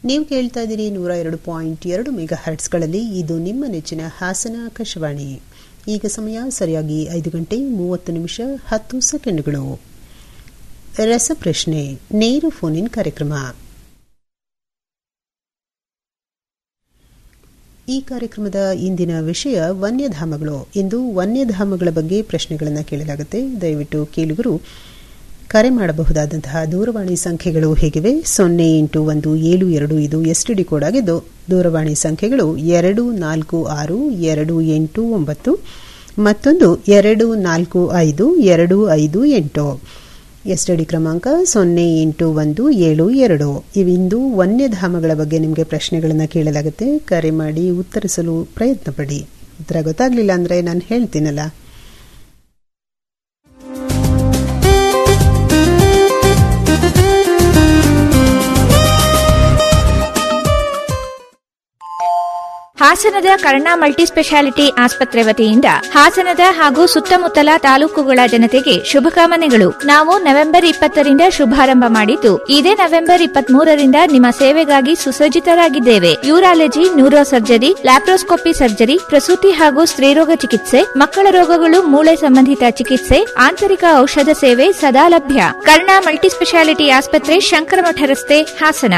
ನೀವು ಕೇಳ್ತಾ ಇದ್ದೀರಿ ನೂರ ಎರಡು ಪಾಯಿಂಟ್ ಎರಡು ಮೆಗಾ ಹರ್ಟ್ಸ್ಗಳಲ್ಲಿ ಇದು ನಿಮ್ಮ ನೆಚ್ಚಿನ ಹಾಸನ ಆಕಾಶವಾಣಿ ಈಗ ಸಮಯ ಸರಿಯಾಗಿ ಐದು ಗಂಟೆ ಮೂವತ್ತು ನಿಮಿಷ ಹತ್ತು ಸೆಕೆಂಡ್ಗಳು ರಸಪ್ರಶ್ನೆ ನೇರ ಫೋನ್ ಇನ್ ಕಾರ್ಯಕ್ರಮ ಈ ಕಾರ್ಯಕ್ರಮದ ಇಂದಿನ ವಿಷಯ ವನ್ಯಧಾಮಗಳು ಇಂದು ವನ್ಯಧಾಮಗಳ ಬಗ್ಗೆ ಪ್ರಶ್ನೆಗಳನ್ನು ಕೇಳಲಾಗುತ್ತೆ ದಯವಿಟ್ಟು ಕೇಳುಗರು ಕರೆ ಮಾಡಬಹುದಾದಂತಹ ದೂರವಾಣಿ ಸಂಖ್ಯೆಗಳು ಹೇಗಿವೆ ಸೊನ್ನೆ ಎಂಟು ಒಂದು ಏಳು ಎರಡು ಇದು ಎಸ್ಟಿಡಿ ಕೋಡ್ ಆಗಿದ್ದು ದೂರವಾಣಿ ಸಂಖ್ಯೆಗಳು ಎರಡು ನಾಲ್ಕು ಆರು ಎರಡು ಎಂಟು ಒಂಬತ್ತು ಮತ್ತೊಂದು ಎರಡು ನಾಲ್ಕು ಐದು ಎರಡು ಐದು ಎಂಟು ಎಸ್ಟಿಡಿ ಕ್ರಮಾಂಕ ಸೊನ್ನೆ ಎಂಟು ಒಂದು ಏಳು ಎರಡು ಇವಿಂದು ವನ್ಯಧಾಮಗಳ ಬಗ್ಗೆ ನಿಮಗೆ ಪ್ರಶ್ನೆಗಳನ್ನು ಕೇಳಲಾಗುತ್ತೆ ಕರೆ ಮಾಡಿ ಉತ್ತರಿಸಲು ಪ್ರಯತ್ನ ಪಡಿ ಉತ್ತರ ಗೊತ್ತಾಗ್ಲಿಲ್ಲ ಅಂದ್ರೆ ನಾನು ಹೇಳ್ತೀನಲ್ಲ ಹಾಸನದ ಕರ್ಣ ಮಲ್ಟಿಸ್ಪೆಷಾಲಿಟಿ ಆಸ್ಪತ್ರೆ ವತಿಯಿಂದ ಹಾಸನದ ಹಾಗೂ ಸುತ್ತಮುತ್ತಲ ತಾಲೂಕುಗಳ ಜನತೆಗೆ ಶುಭಕಾಮನೆಗಳು ನಾವು ನವೆಂಬರ್ ಇಪ್ಪತ್ತರಿಂದ ಶುಭಾರಂಭ ಮಾಡಿದ್ದು ಇದೇ ನವೆಂಬರ್ ಇಪ್ಪತ್ಮೂರರಿಂದ ನಿಮ್ಮ ಸೇವೆಗಾಗಿ ಸುಸಜ್ಜಿತರಾಗಿದ್ದೇವೆ urology neuro surgery laparoscopy surgery ಪ್ರಸೂತಿ ಹಾಗೂ ಸ್ತ್ರೀರೋಗ ಚಿಕಿತ್ಸೆ ಮಕ್ಕಳ ರೋಗಗಳು ಮೂಳೆ ಸಂಬಂಧಿತ ಚಿಕಿತ್ಸೆ ಆಂತರಿಕ ಔಷಧ ಸೇವೆ ಸದಾ ಲಭ್ಯ ಕರ್ಣ ಮಲ್ಟಿಸ್ಪೆಷಾಲಿಟಿ ಆಸ್ಪತ್ರೆ ಶಂಕರಮಠ ರಸ್ತೆ ಹಾಸನ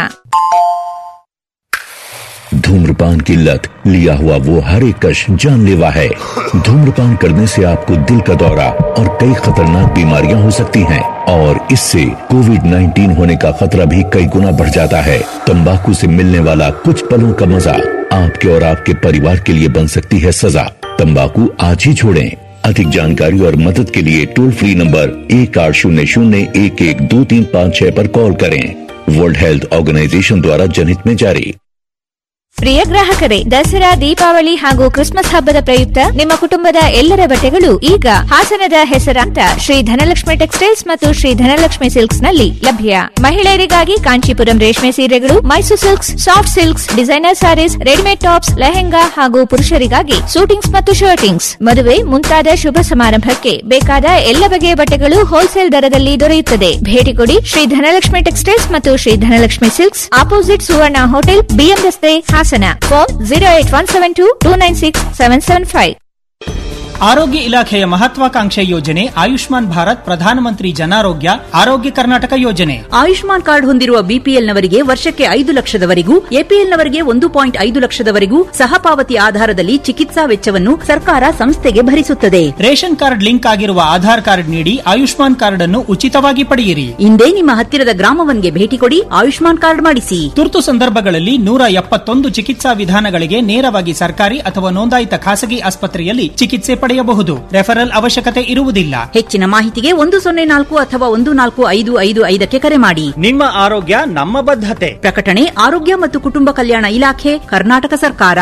धूम्रपान की लत लिया हुआ वो हर एक कश जानलेवा है धूम्रपान करने से आपको दिल का दौरा और कई खतरनाक बीमारियां हो सकती हैं और इससे कोविड 19 होने का खतरा भी कई गुना बढ़ जाता है तंबाकू से मिलने वाला कुछ पलों का मजा आपके और आपके परिवार के लिए बन सकती है सजा तंबाकू आज ही छोड़ें अधिक जानकारी और मदद के लिए टोल फ्री नंबर एक आठ शून्य शून्य एक एक दो तीन पाँच छह पर कॉल करें वर्ल्ड हेल्थ ऑर्गेनाइजेशन द्वारा जनहित में जारी ಪ್ರಿಯ ಗ್ರಾಹಕರೇ ದಸರಾ ದೀಪಾವಳಿ ಹಾಗೂ ಕ್ರಿಸ್ಮಸ್ ಹಬ್ಬದ ಪ್ರಯುಕ್ತ ನಿಮ್ಮ ಕುಟುಂಬದ ಎಲ್ಲರ ಬಟ್ಟೆಗಳು ಈಗ ಹಾಸನದ ಹೆಸರಾಂತ ಶ್ರೀ ಧನಲಕ್ಷ್ಮಿ ಟೆಕ್ಸ್ಟೈಲ್ಸ್ ಮತ್ತು ಶ್ರೀ ಧನಲಕ್ಷ್ಮಿ ಸಿಲ್ಕ್ಸ್ ನಲ್ಲಿ ಲಭ್ಯ ಮಹಿಳೆಯರಿಗಾಗಿ ಕಾಂಚೀಪುರಂ ರೇಷ್ಮೆ ಸೀರೆಗಳು Mysuru silks soft silks designer sarees readymade tops lehenga ಹಾಗೂ ಪುರುಷರಿಗಾಗಿ ಸೂಟಿಂಗ್ಸ್ ಮತ್ತು ಶರ್ಟಿಂಗ್ಸ್ ಮದುವೆ ಮುಂತಾದ ಶುಭ ಸಮಾರಂಭಕ್ಕೆ ಬೇಕಾದ ಎಲ್ಲ ಬಗೆಯ ಬಟ್ಟೆಗಳು ಹೋಲ್ಸೇಲ್ ದರದಲ್ಲಿ ದೊರೆಯುತ್ತದೆ ಭೇಟಿ ಕೊಡಿ ಶ್ರೀ ಧನಲಕ್ಷ್ಮಿ ಟೆಕ್ಸ್ಟೈಲ್ಸ್ ಮತ್ತು Shri Dhanalakshmi silks opposite Suvarna hotel BM ರಸ್ತೆ Hassan phone zero eight one seven two two nine six seven seven five ಆರೋಗ್ಯ ಇಲಾಖೆಯ ಮಹತ್ವಾಕಾಂಕ್ಷೆ ಯೋಜನೆ ಆಯುಷ್ಮಾನ್ ಭಾರತ್ ಪ್ರಧಾನಮಂತ್ರಿ ಜನಾರೋಗ್ಯ ಆರೋಗ್ಯ ಕರ್ನಾಟಕ ಯೋಜನೆ ಆಯುಷ್ಮಾನ್ ಕಾರ್ಡ್ ಹೊಂದಿರುವ ಬಿಪಿಎಲ್ನವರಿಗೆ ವರ್ಷಕ್ಕೆ ಐದು ಲಕ್ಷದವರೆಗೂ ಎಪಿಎಲ್ನವರಿಗೆ ಒಂದು ಪಾಯಿಂಟ್ ಐದು ಲಕ್ಷದವರೆಗೂ ಸಹಪಾವತಿ ಆಧಾರದಲ್ಲಿ ಚಿಕಿತ್ಸಾ ವೆಚ್ಚವನ್ನು ಸರ್ಕಾರ ಸಂಸ್ಥೆಗೆ ಭರಿಸುತ್ತದೆ ರೇಷನ್ ಕಾರ್ಡ್ ಲಿಂಕ್ ಆಗಿರುವ ಆಧಾರ್ ಕಾರ್ಡ್ ನೀಡಿ ಆಯುಷ್ಮಾನ್ ಕಾರ್ಡ್ ಅನ್ನು ಉಚಿತವಾಗಿ ಪಡೆಯಿರಿ ಇಂದೇ ನಿಮ್ಮ ಹತ್ತಿರದ ಗ್ರಾಮವನ್ಗೆ ಭೇಟಿ ಕೊಡಿ ಆಯುಷ್ಮಾನ್ ಕಾರ್ಡ್ ಮಾಡಿಸಿ ತುರ್ತು ಸಂದರ್ಭಗಳಲ್ಲಿ ನೂರ ಎಪ್ಪತ್ತೊಂದು ಚಿಕಿತ್ಸಾ ವಿಧಾನಗಳಿಗೆ ನೇರವಾಗಿ ಸರ್ಕಾರಿ ಅಥವಾ ನೋಂದಾಯಿತ ಖಾಸಗಿ ಆಸ್ಪತ್ರೆಯಲ್ಲಿ ಚಿಕಿತ್ಸೆ ಪಡೆಯಬಹುದು ರೆಫರಲ್ ಅವಶ್ಯಕತೆ ಇರುವುದಿಲ್ಲ ಹೆಚ್ಚಿನ ಮಾಹಿತಿಗೆ ಒಂದು ಸೊನ್ನೆ ನಾಲ್ಕು ಅಥವಾ ಒಂದು ನಾಲ್ಕು ಐದು ಐದು ಐದಕ್ಕೆ ಕರೆ ಮಾಡಿ ನಿಮ್ಮ ಆರೋಗ್ಯ ನಮ್ಮ ಬದ್ಧತೆ ಪ್ರಕಟಣೆ ಆರೋಗ್ಯ ಮತ್ತು ಕುಟುಂಬ ಕಲ್ಯಾಣ ಇಲಾಖೆ ಕರ್ನಾಟಕ ಸರ್ಕಾರ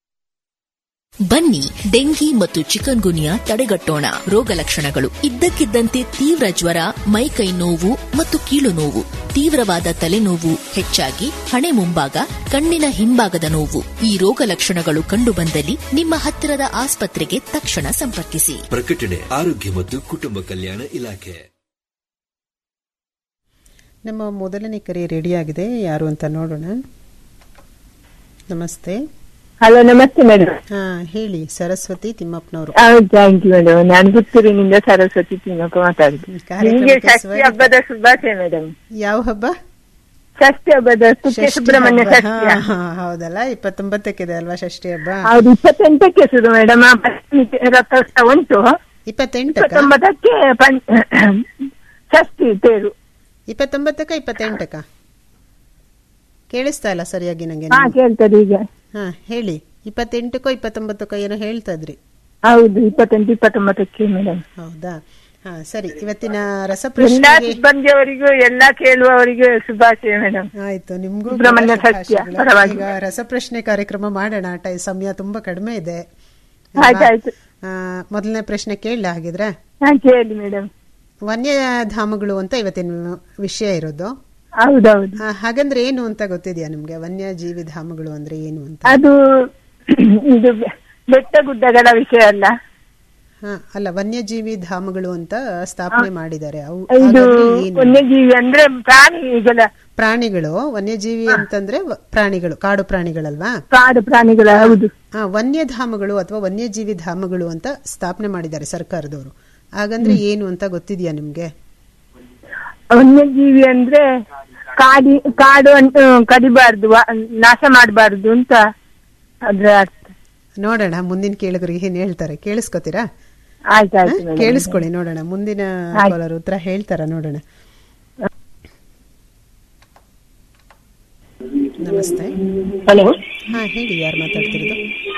ಬನ್ನಿ ಡೆಂಗಿ ಮತ್ತು ಚಿಕನ್ ಗುನಿಯಾ ತಡೆಗಟ್ಟೋಣ ರೋಗ ಲಕ್ಷಣಗಳು ಇದ್ದಕ್ಕಿದ್ದಂತೆ ತೀವ್ರ ಜ್ವರ ಮೈಕೈ ನೋವು ಮತ್ತು ಕೀಲು ನೋವು ತೀವ್ರವಾದ ತಲೆನೋವು ಹೆಚ್ಚಾಗಿ ಹಣೆ ಮುಂಭಾಗ ಕಣ್ಣಿನ ಹಿಂಭಾಗದ ನೋವು ಈ ರೋಗ ಲಕ್ಷಣಗಳು ಕಂಡುಬಂದಲ್ಲಿ ನಿಮ್ಮ ಹತ್ತಿರದ ಆಸ್ಪತ್ರೆಗೆ ತಕ್ಷಣ ಸಂಪರ್ಕಿಸಿ ಪ್ರಕಟಣೆ ಆರೋಗ್ಯ ಮತ್ತು ಕುಟುಂಬ ಕಲ್ಯಾಣ ಇಲಾಖೆ ನಮ್ಮ ಮೊದಲನೇ ಕರೆ ರೆಡಿಯಾಗಿದೆ ಯಾರು ಅಂತ ನೋಡೋಣ ನಮಸ್ತೆ ಹಲೋ ನಮಸ್ತೆ ಮೇಡಮ್ ಹಾ ಹೇಳಿ ಸರಸ್ವತಿ ತಿಮ್ಮಪ್ಪನವರು ಥ್ಯಾಂಕ್ ಯು ಮೇಡಮ್ ನಾನು ಪುತ್ತೂರಿನಿಂದ ಸರಸ್ವತಿ ತಿಮ್ಮಕ್ಕ ಮಾತಾಡುದು ನಿಮ್ಗೆ ಕಾರ್ಯಕ್ರಮಕ್ಕೆ ಷಷ್ಠಿ ಸ್ವಾಗತ. ಹಬ್ಬದ ಶುಭಾಶಯ ಮೇಡಮ್ ಯಾವ ಹಬ್ಬ ಷಷ್ಠಿ ಹಬ್ಬದ ಕುಕ್ಕೆ ಷಷ್ಠಿ ಸುಬ್ರಹ್ಮಣ್ಯ ಹಬ್ಬ. ಷಷ್ಠಿ ಹಾ, ಹಾ, ಹೌದಲ್ಲ ಇಪ್ಪತ್ತೊಂಬತ್ತಕ್ಕಿದೆ ಅಲ್ವಾ ಷಷ್ಠಿ ಹಬ್ಬ ಹೌದು ಇಪ್ಪತ್ತೆಂಟಕ್ಕೆ ಶುರು ಮೇಡಮ್ ರಥೋತ್ಸವ ಉಂಟು ಇಪ್ಪತ್ತೆಂಟಕ್ಕ ಇಪ್ಪತ್ತೊಂಬತ್ತಕ್ಕೆ ಪಂ- ಷಷ್ಠಿ ತೇರು ಇಪ್ಪತ್ತೊಂಬತ್ತಕ್ಕ ಇಪ್ಪತ್ತೆಂಟಕ್ಕ ಕೇಳಿಸ್ತಾ ಇಲ್ಲ ಸರಿಯಾಗಿ ನಂಗೆ ಹಾ ನೀವು. ಕೇಳ್ತದೆ ಈಗ ಹಾ ಹೇಳಿ ಇಪ್ಪತ್ತೆಂಟಕ್ಕೋ ಇಪ್ಪತ್ತೊಂಬತ್ತಕ್ಕೋ ಏನೋ ಹೇಳ್ತಾ ಇದ್ರಿ ಹೌದು ಇಪ್ಪತ್ತೆಂಟು ಇಪ್ಪತ್ತೊಂಬತ್ತಕ್ಕೆ ಮೇಡಮ್ ಹೌದಾ ಹಾ ಸರಿ ಇವತ್ತಿನ ಎಲ್ಲಾ ರಸಪ್ರಶ್ನೆಗೆ ಸಿಬ್ಬಂದಿಯವರಿಗೂ ಎಲ್ಲಾ ಕೇಳುವವರಿಗೂ ಶುಭಾಶಯ ಮೇಡಮ್ ಆಯ್ತು ನಿಮ್ಗೂ ಸುಬ್ರಹ್ಮಣ್ಯ ಕೂಡ ಸತ್ಯ, ಶುಭಾಶಯಗಳು. ಪರವಾಗಿ. ಈಗ ರಸಪ್ರಶ್ನೆ ಕಾರ್ಯಕ್ರಮ ಮಾಡೋಣ ಟೈ ಸಮಯ ತುಂಬಾ ಕಡಿಮೆ ಇದೆ ಆಯ್ತಾಯ್ತು ಆ, ಮೊದಲನೇ ಪ್ರಶ್ನೆ ಕೇಳಲ ಹಾಗಿದ್ರೆ ಹಾ ಕೇಳಿ ಮೇಡಮ್ ವನ್ಯಧಾಮಗಳು ಅಂತ ಇವತ್ತಿನ ವಿಷಯ ಇರೋದು ಹೌದೌದು ಆ, ಹಾಗಂದ್ರೆ ಏನು ಅಂತ ಗೊತ್ತಿದ್ಯಾ ನಿಮ್ಗೆ ವನ್ಯಜೀವಿ ಧಾಮಗಳು ಅಂದ್ರೆ ಏನು ಅಂತ ಅದು ಇದು ಬೆಟ್ಟ ಗುಡ್ಡಗಳ ವಿಷಯ ಅಲ್ಲ ಹಾ ಅಲ್ಲ ವನ್ಯಜೀವಿ ಧಾಮಗಳು ಅಂತ ಸ್ಥಾಪನೆ ಮಾಡಿದ್ದಾರೆ ಅವು ಇದು ಹಾಗಾದ್ರೆ ಏನು? ವನ್ಯಜೀವಿ ಅಂದ್ರೆ ಪ್ರಾಣಿಗಳ ಪ್ರಾಣಿಗಳು ವನ್ಯಜೀವಿ ಅಂತಂದ್ರೆ ವ- ಪ್ರಾಣಿಗಳು ಕಾಡು ಪ್ರಾಣಿಗಳಲ್ವಾ ಕಾಡು ಪ್ರಾಣಿಗಳ ಹೌದು ಆ, ವನ್ಯಧಾಮಗಳು ಅಥವಾ ವನ್ಯಜೀವಿ ಧಾಮಗಳು ಅಂತ ಸ್ಥಾಪನೆ ಮಾಡಿದ್ದಾರೆ ಸರ್ಕಾರದವರು ಹಾಗಂದ್ರೆ ಏನು ಅಂತ ಗೊತ್ತಿದ್ಯಾ ನಿಮ್ಗೆ ವನ್ಯಜೀವಿ ಅಂದ್ರೆ ಕಾಡಿ ಕಾಡು ಅಂತ ಕಡಿಬಾರ್ದು ವ- ನಾಶ ಮಾಡಬಾರ್ದು ಅಂತ ಅದ್ರ ಅರ್ಥ ನೋಡೋಣ ಮುಂದಿನ ಕೇಳಿದ್ರಿಗೆ ಏನ್ ಹೇಳ್ತಾರೆ ಕೇಳಿಸ್ಕೊತೀರಾ ಆಯ್ತಾಯ್ತು ಹಾ? ಮೇಡಮ್. ಕೇಳಿಸ್ಕೊಳ್ಳಿ ನೋಡೋಣ ಮುಂದಿನ ಆಯ್ತು. ಕಾಲರ್ ಉತ್ತರ ಹೇಳ್ತಾರ ನೋಡೋಣ ನಮಸ್ತೆ ಹಲೋ ಹಾ ಹೇಳಿ ಯಾರು ಮಾತಾಡ್ತಿರೋದು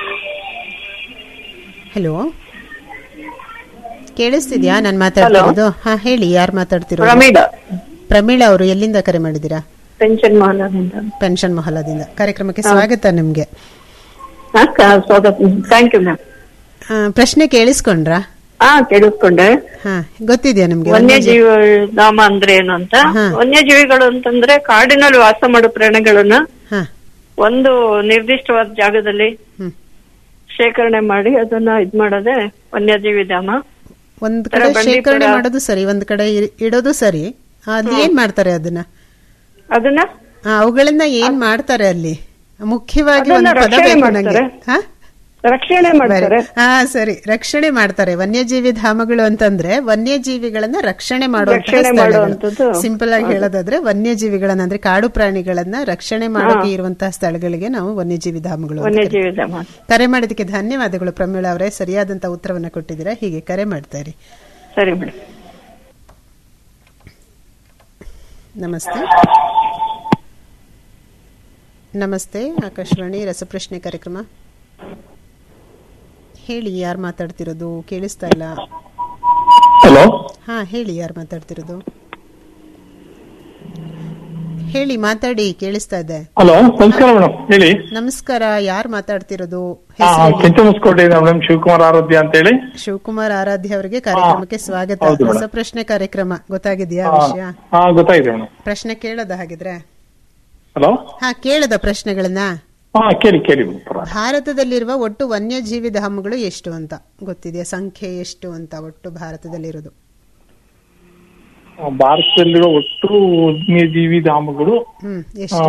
ಹಲೋ ಕೇಳಿಸ್ತಿದ್ಯಾ ನಾನು ಮಾತಾಡ್ತಿರೋದು ಹಾ ಹೇಳಿ ಯಾರು ಮಾತಾಡ್ತಿರೋದು ಪ್ರಮೀಳಾ ಪ್ರಮೀಳಾ ಅವರು ಎಲ್ಲಿಂದ ಕರೆ ಮಾಡಿದ್ದೀರಾ ಪೆನ್ಷನ್ ಮಹಲದಿಂದ ಪೆನ್ಷನ್ ಮಹಲದಿಂದ ಕಾರ್ಯಕ್ರಮಕ್ಕೆ ಸ್ವಾಗತ ನಿಮ್ಗೆ ಸ್ವಾಗತ ಥ್ಯಾಂಕ್ ಯು ಮ್ಯಾಮ್ ಆ, ಪ್ರಶ್ನೆ ಕೇಳಿಸ್ಕೊಂಡ್ರಾ ಹಾ ಕೇಳಿಸ್ಕೊಂಡೆ ಹಾ ಗೊತ್ತಿದ್ಯಾ ನಿಮ್ಗೆ ವನ್ಯಜೀವಿ ಧಾಮ ಅಂದ್ರೆ ಏನು ಅಂತ ಹಾ. ವನ್ಯಜೀವಿಗಳು ಅಂತಂದ್ರೆ ಕಾಡಿನಲ್ಲಿ ವಾಸ ಮಾಡೋ ಪ್ರಾಣಿಗಳನ್ನ ಹಾ ಒಂದು ನಿರ್ದಿಷ್ಟವಾದ ಜಾಗದಲ್ಲಿ ಹ್ಮ್. ಶೇಖರಣೆ ಮಾಡಿ ಅದನ್ನ ಇದ್ ಮಾಡೋದೇ ವನ್ಯಜೀವಿ ಧಾಮ ಒಂದ್ ತರ ಕಡೆ ಬಂಡೀಪುರ- ಶೇಖರಣೆ ಮಾಡೋದು ಸರಿ ಒಂದ್ ಕಡೆ ಇ- ಇಡೋದು ಸರಿ ಅಲ್ಲಿ ಏನ್ ಮಾಡ್ತಾರೆ ಅದನ್ನ ಅದನ್ನ ಆ, ಅವುಗಳನ್ನ ಏನ್ ಮಾಡ್ತಾರೆ ಅಲ್ಲಿ ಮುಖ್ಯವಾಗಿ ಅದನ್ನ ಒಂದು ಪದ ರಕ್ಷಣೆ ಬೇಕು ಮಾಡ್ತಾರೆ. ನಂಗೆ ಹಾ? ರಕ್ಷಣೆ ಮಾಡ್ತಾರೆ ಹಾ ಸರಿ ರಕ್ಷಣೆ ಮಾಡ್ತಾರೆ ವನ್ಯಜೀವಿ ಧಾಮಗಳು ಅಂತಂದ್ರೆ ವನ್ಯಜೀವಿಗಳನ್ನ ರಕ್ಷಣೆ ರಕ್ಷಣೆ ಮಾಡುವಂಥದ್ದು. ಸಿಂಪಲ್ ಆಗಿ ಹೇಳೋದಾದ್ರೆ ವನ್ಯಜೀವಿಗಳನ್ನ ಅಂದ್ರೆ ಕಾಡು ಪ್ರಾಣಿಗಳನ್ನ ರಕ್ಷಣೆ ಮಾಡೋಕೆ ಇರುವಂತಹ ಸ್ಥಳಗಳಿಗೆ ನಾವು ವನ್ಯಜೀವಿ ಧಾಮಗಳು ಅಂತ ಕರೀತೀವಿ. ವನ್ಯಜೀವಿ ಧಾಮ ಕರೆ ಮಾಡಿದಕ್ಕೆ ಧನ್ಯವಾದಗಳು ಪ್ರಮೀಳಾ ಅವರೇ ಸರಿಯಾದಂತ ಉತ್ತರವನ್ನ ಕೊಟ್ಟಿದ್ದೀರಾ ಹೀಗೆ ಕರೆ ಮಾಡ್ತಾರೆ ಸರಿ ಮೇಡಮ್ ನಮಸ್ತೆ ನಮಸ್ತೆ ಆಕಾಶವಾಣಿ ರಸಪ್ರಶ್ನೆ ಕಾರ್ಯಕ್ರಮ ಹೇಳಿ ಯಾರು ಮಾತಾಡ್ತಿರೋದು ಕೇಳಿಸ್ತಾ ಇಲ್ಲ ಹಲೋ ಹಾ ಹೇಳಿ ಯಾರು ಮಾತಾಡ್ತಿರೋದು ಹೇಳಿ ಮಾತಾಡಿ ಕೇಳಿಸ್ತಾ ಇದೆ ಹಲೋ ನಮಸ್ಕಾರ ಮೇಡಮ್ ಹೇಳಿ ನಮಸ್ಕಾರ ಯಾರು ಮಾತಾಡ್ತಿರೋದು ಹಾ ಹೆಸರು ಹೇಳಿ. ಕೆಂಚಮಸ್ಕೋಟೆಯಿಂದ ಮೇಡಮ್ ಶಿವಕುಮಾರ್ ಆರೋಗ್ಯ ಅಂತ ಹೇಳಿ ಶಿವಕುಮಾರ್ ಆರಾಧ್ಯ ಅವರಿಗೆ ಕಾರ್ಯಕ್ರಮಕ್ಕೆ ಸ್ವಾಗತ ಹೌದು ಮೇಡಮ್. ರಸಪ್ರಶ್ನೆ ಕಾರ್ಯಕ್ರಮ ಗೊತ್ತಾಗಿದ್ಯಾ ಹಾ, ವಿಷಯ ಹಾ ಗೊತ್ತಾಗಿದೆ ಮೇಡಮ್ ಪ್ರಶ್ನೆ ಕೇಳದ ಹಾಗಿದ್ರೆ ಹಲೋ ಹಾ ಕೇಳದ ಪ್ರಶ್ನೆಗಳನ್ನ ಹಾ ಕೇಳಿ ಕೇಳಿ ಮೇಡಮ್ ಪರವಾಗಿಲ್ಲ. ಭಾರತದಲ್ಲಿರುವ ಒಟ್ಟು ವನ್ಯಜೀವಿ ಧಾಮಗಳು ಎಷ್ಟು ಅಂತ ಗೊತ್ತಿದೆಯಾ ಸಂಖ್ಯೆ ಎಷ್ಟು ಅಂತ ಒಟ್ಟು ಭಾರತದಲ್ಲಿರೋದು ಆ, ಭಾರತದಲ್ಲಿರೋ ಒಟ್ಟು ವನ್ಯಜೀವಿ ಧಾಮಗಳು ಹ್ಮ್ ಆ, ಎಷ್ಟು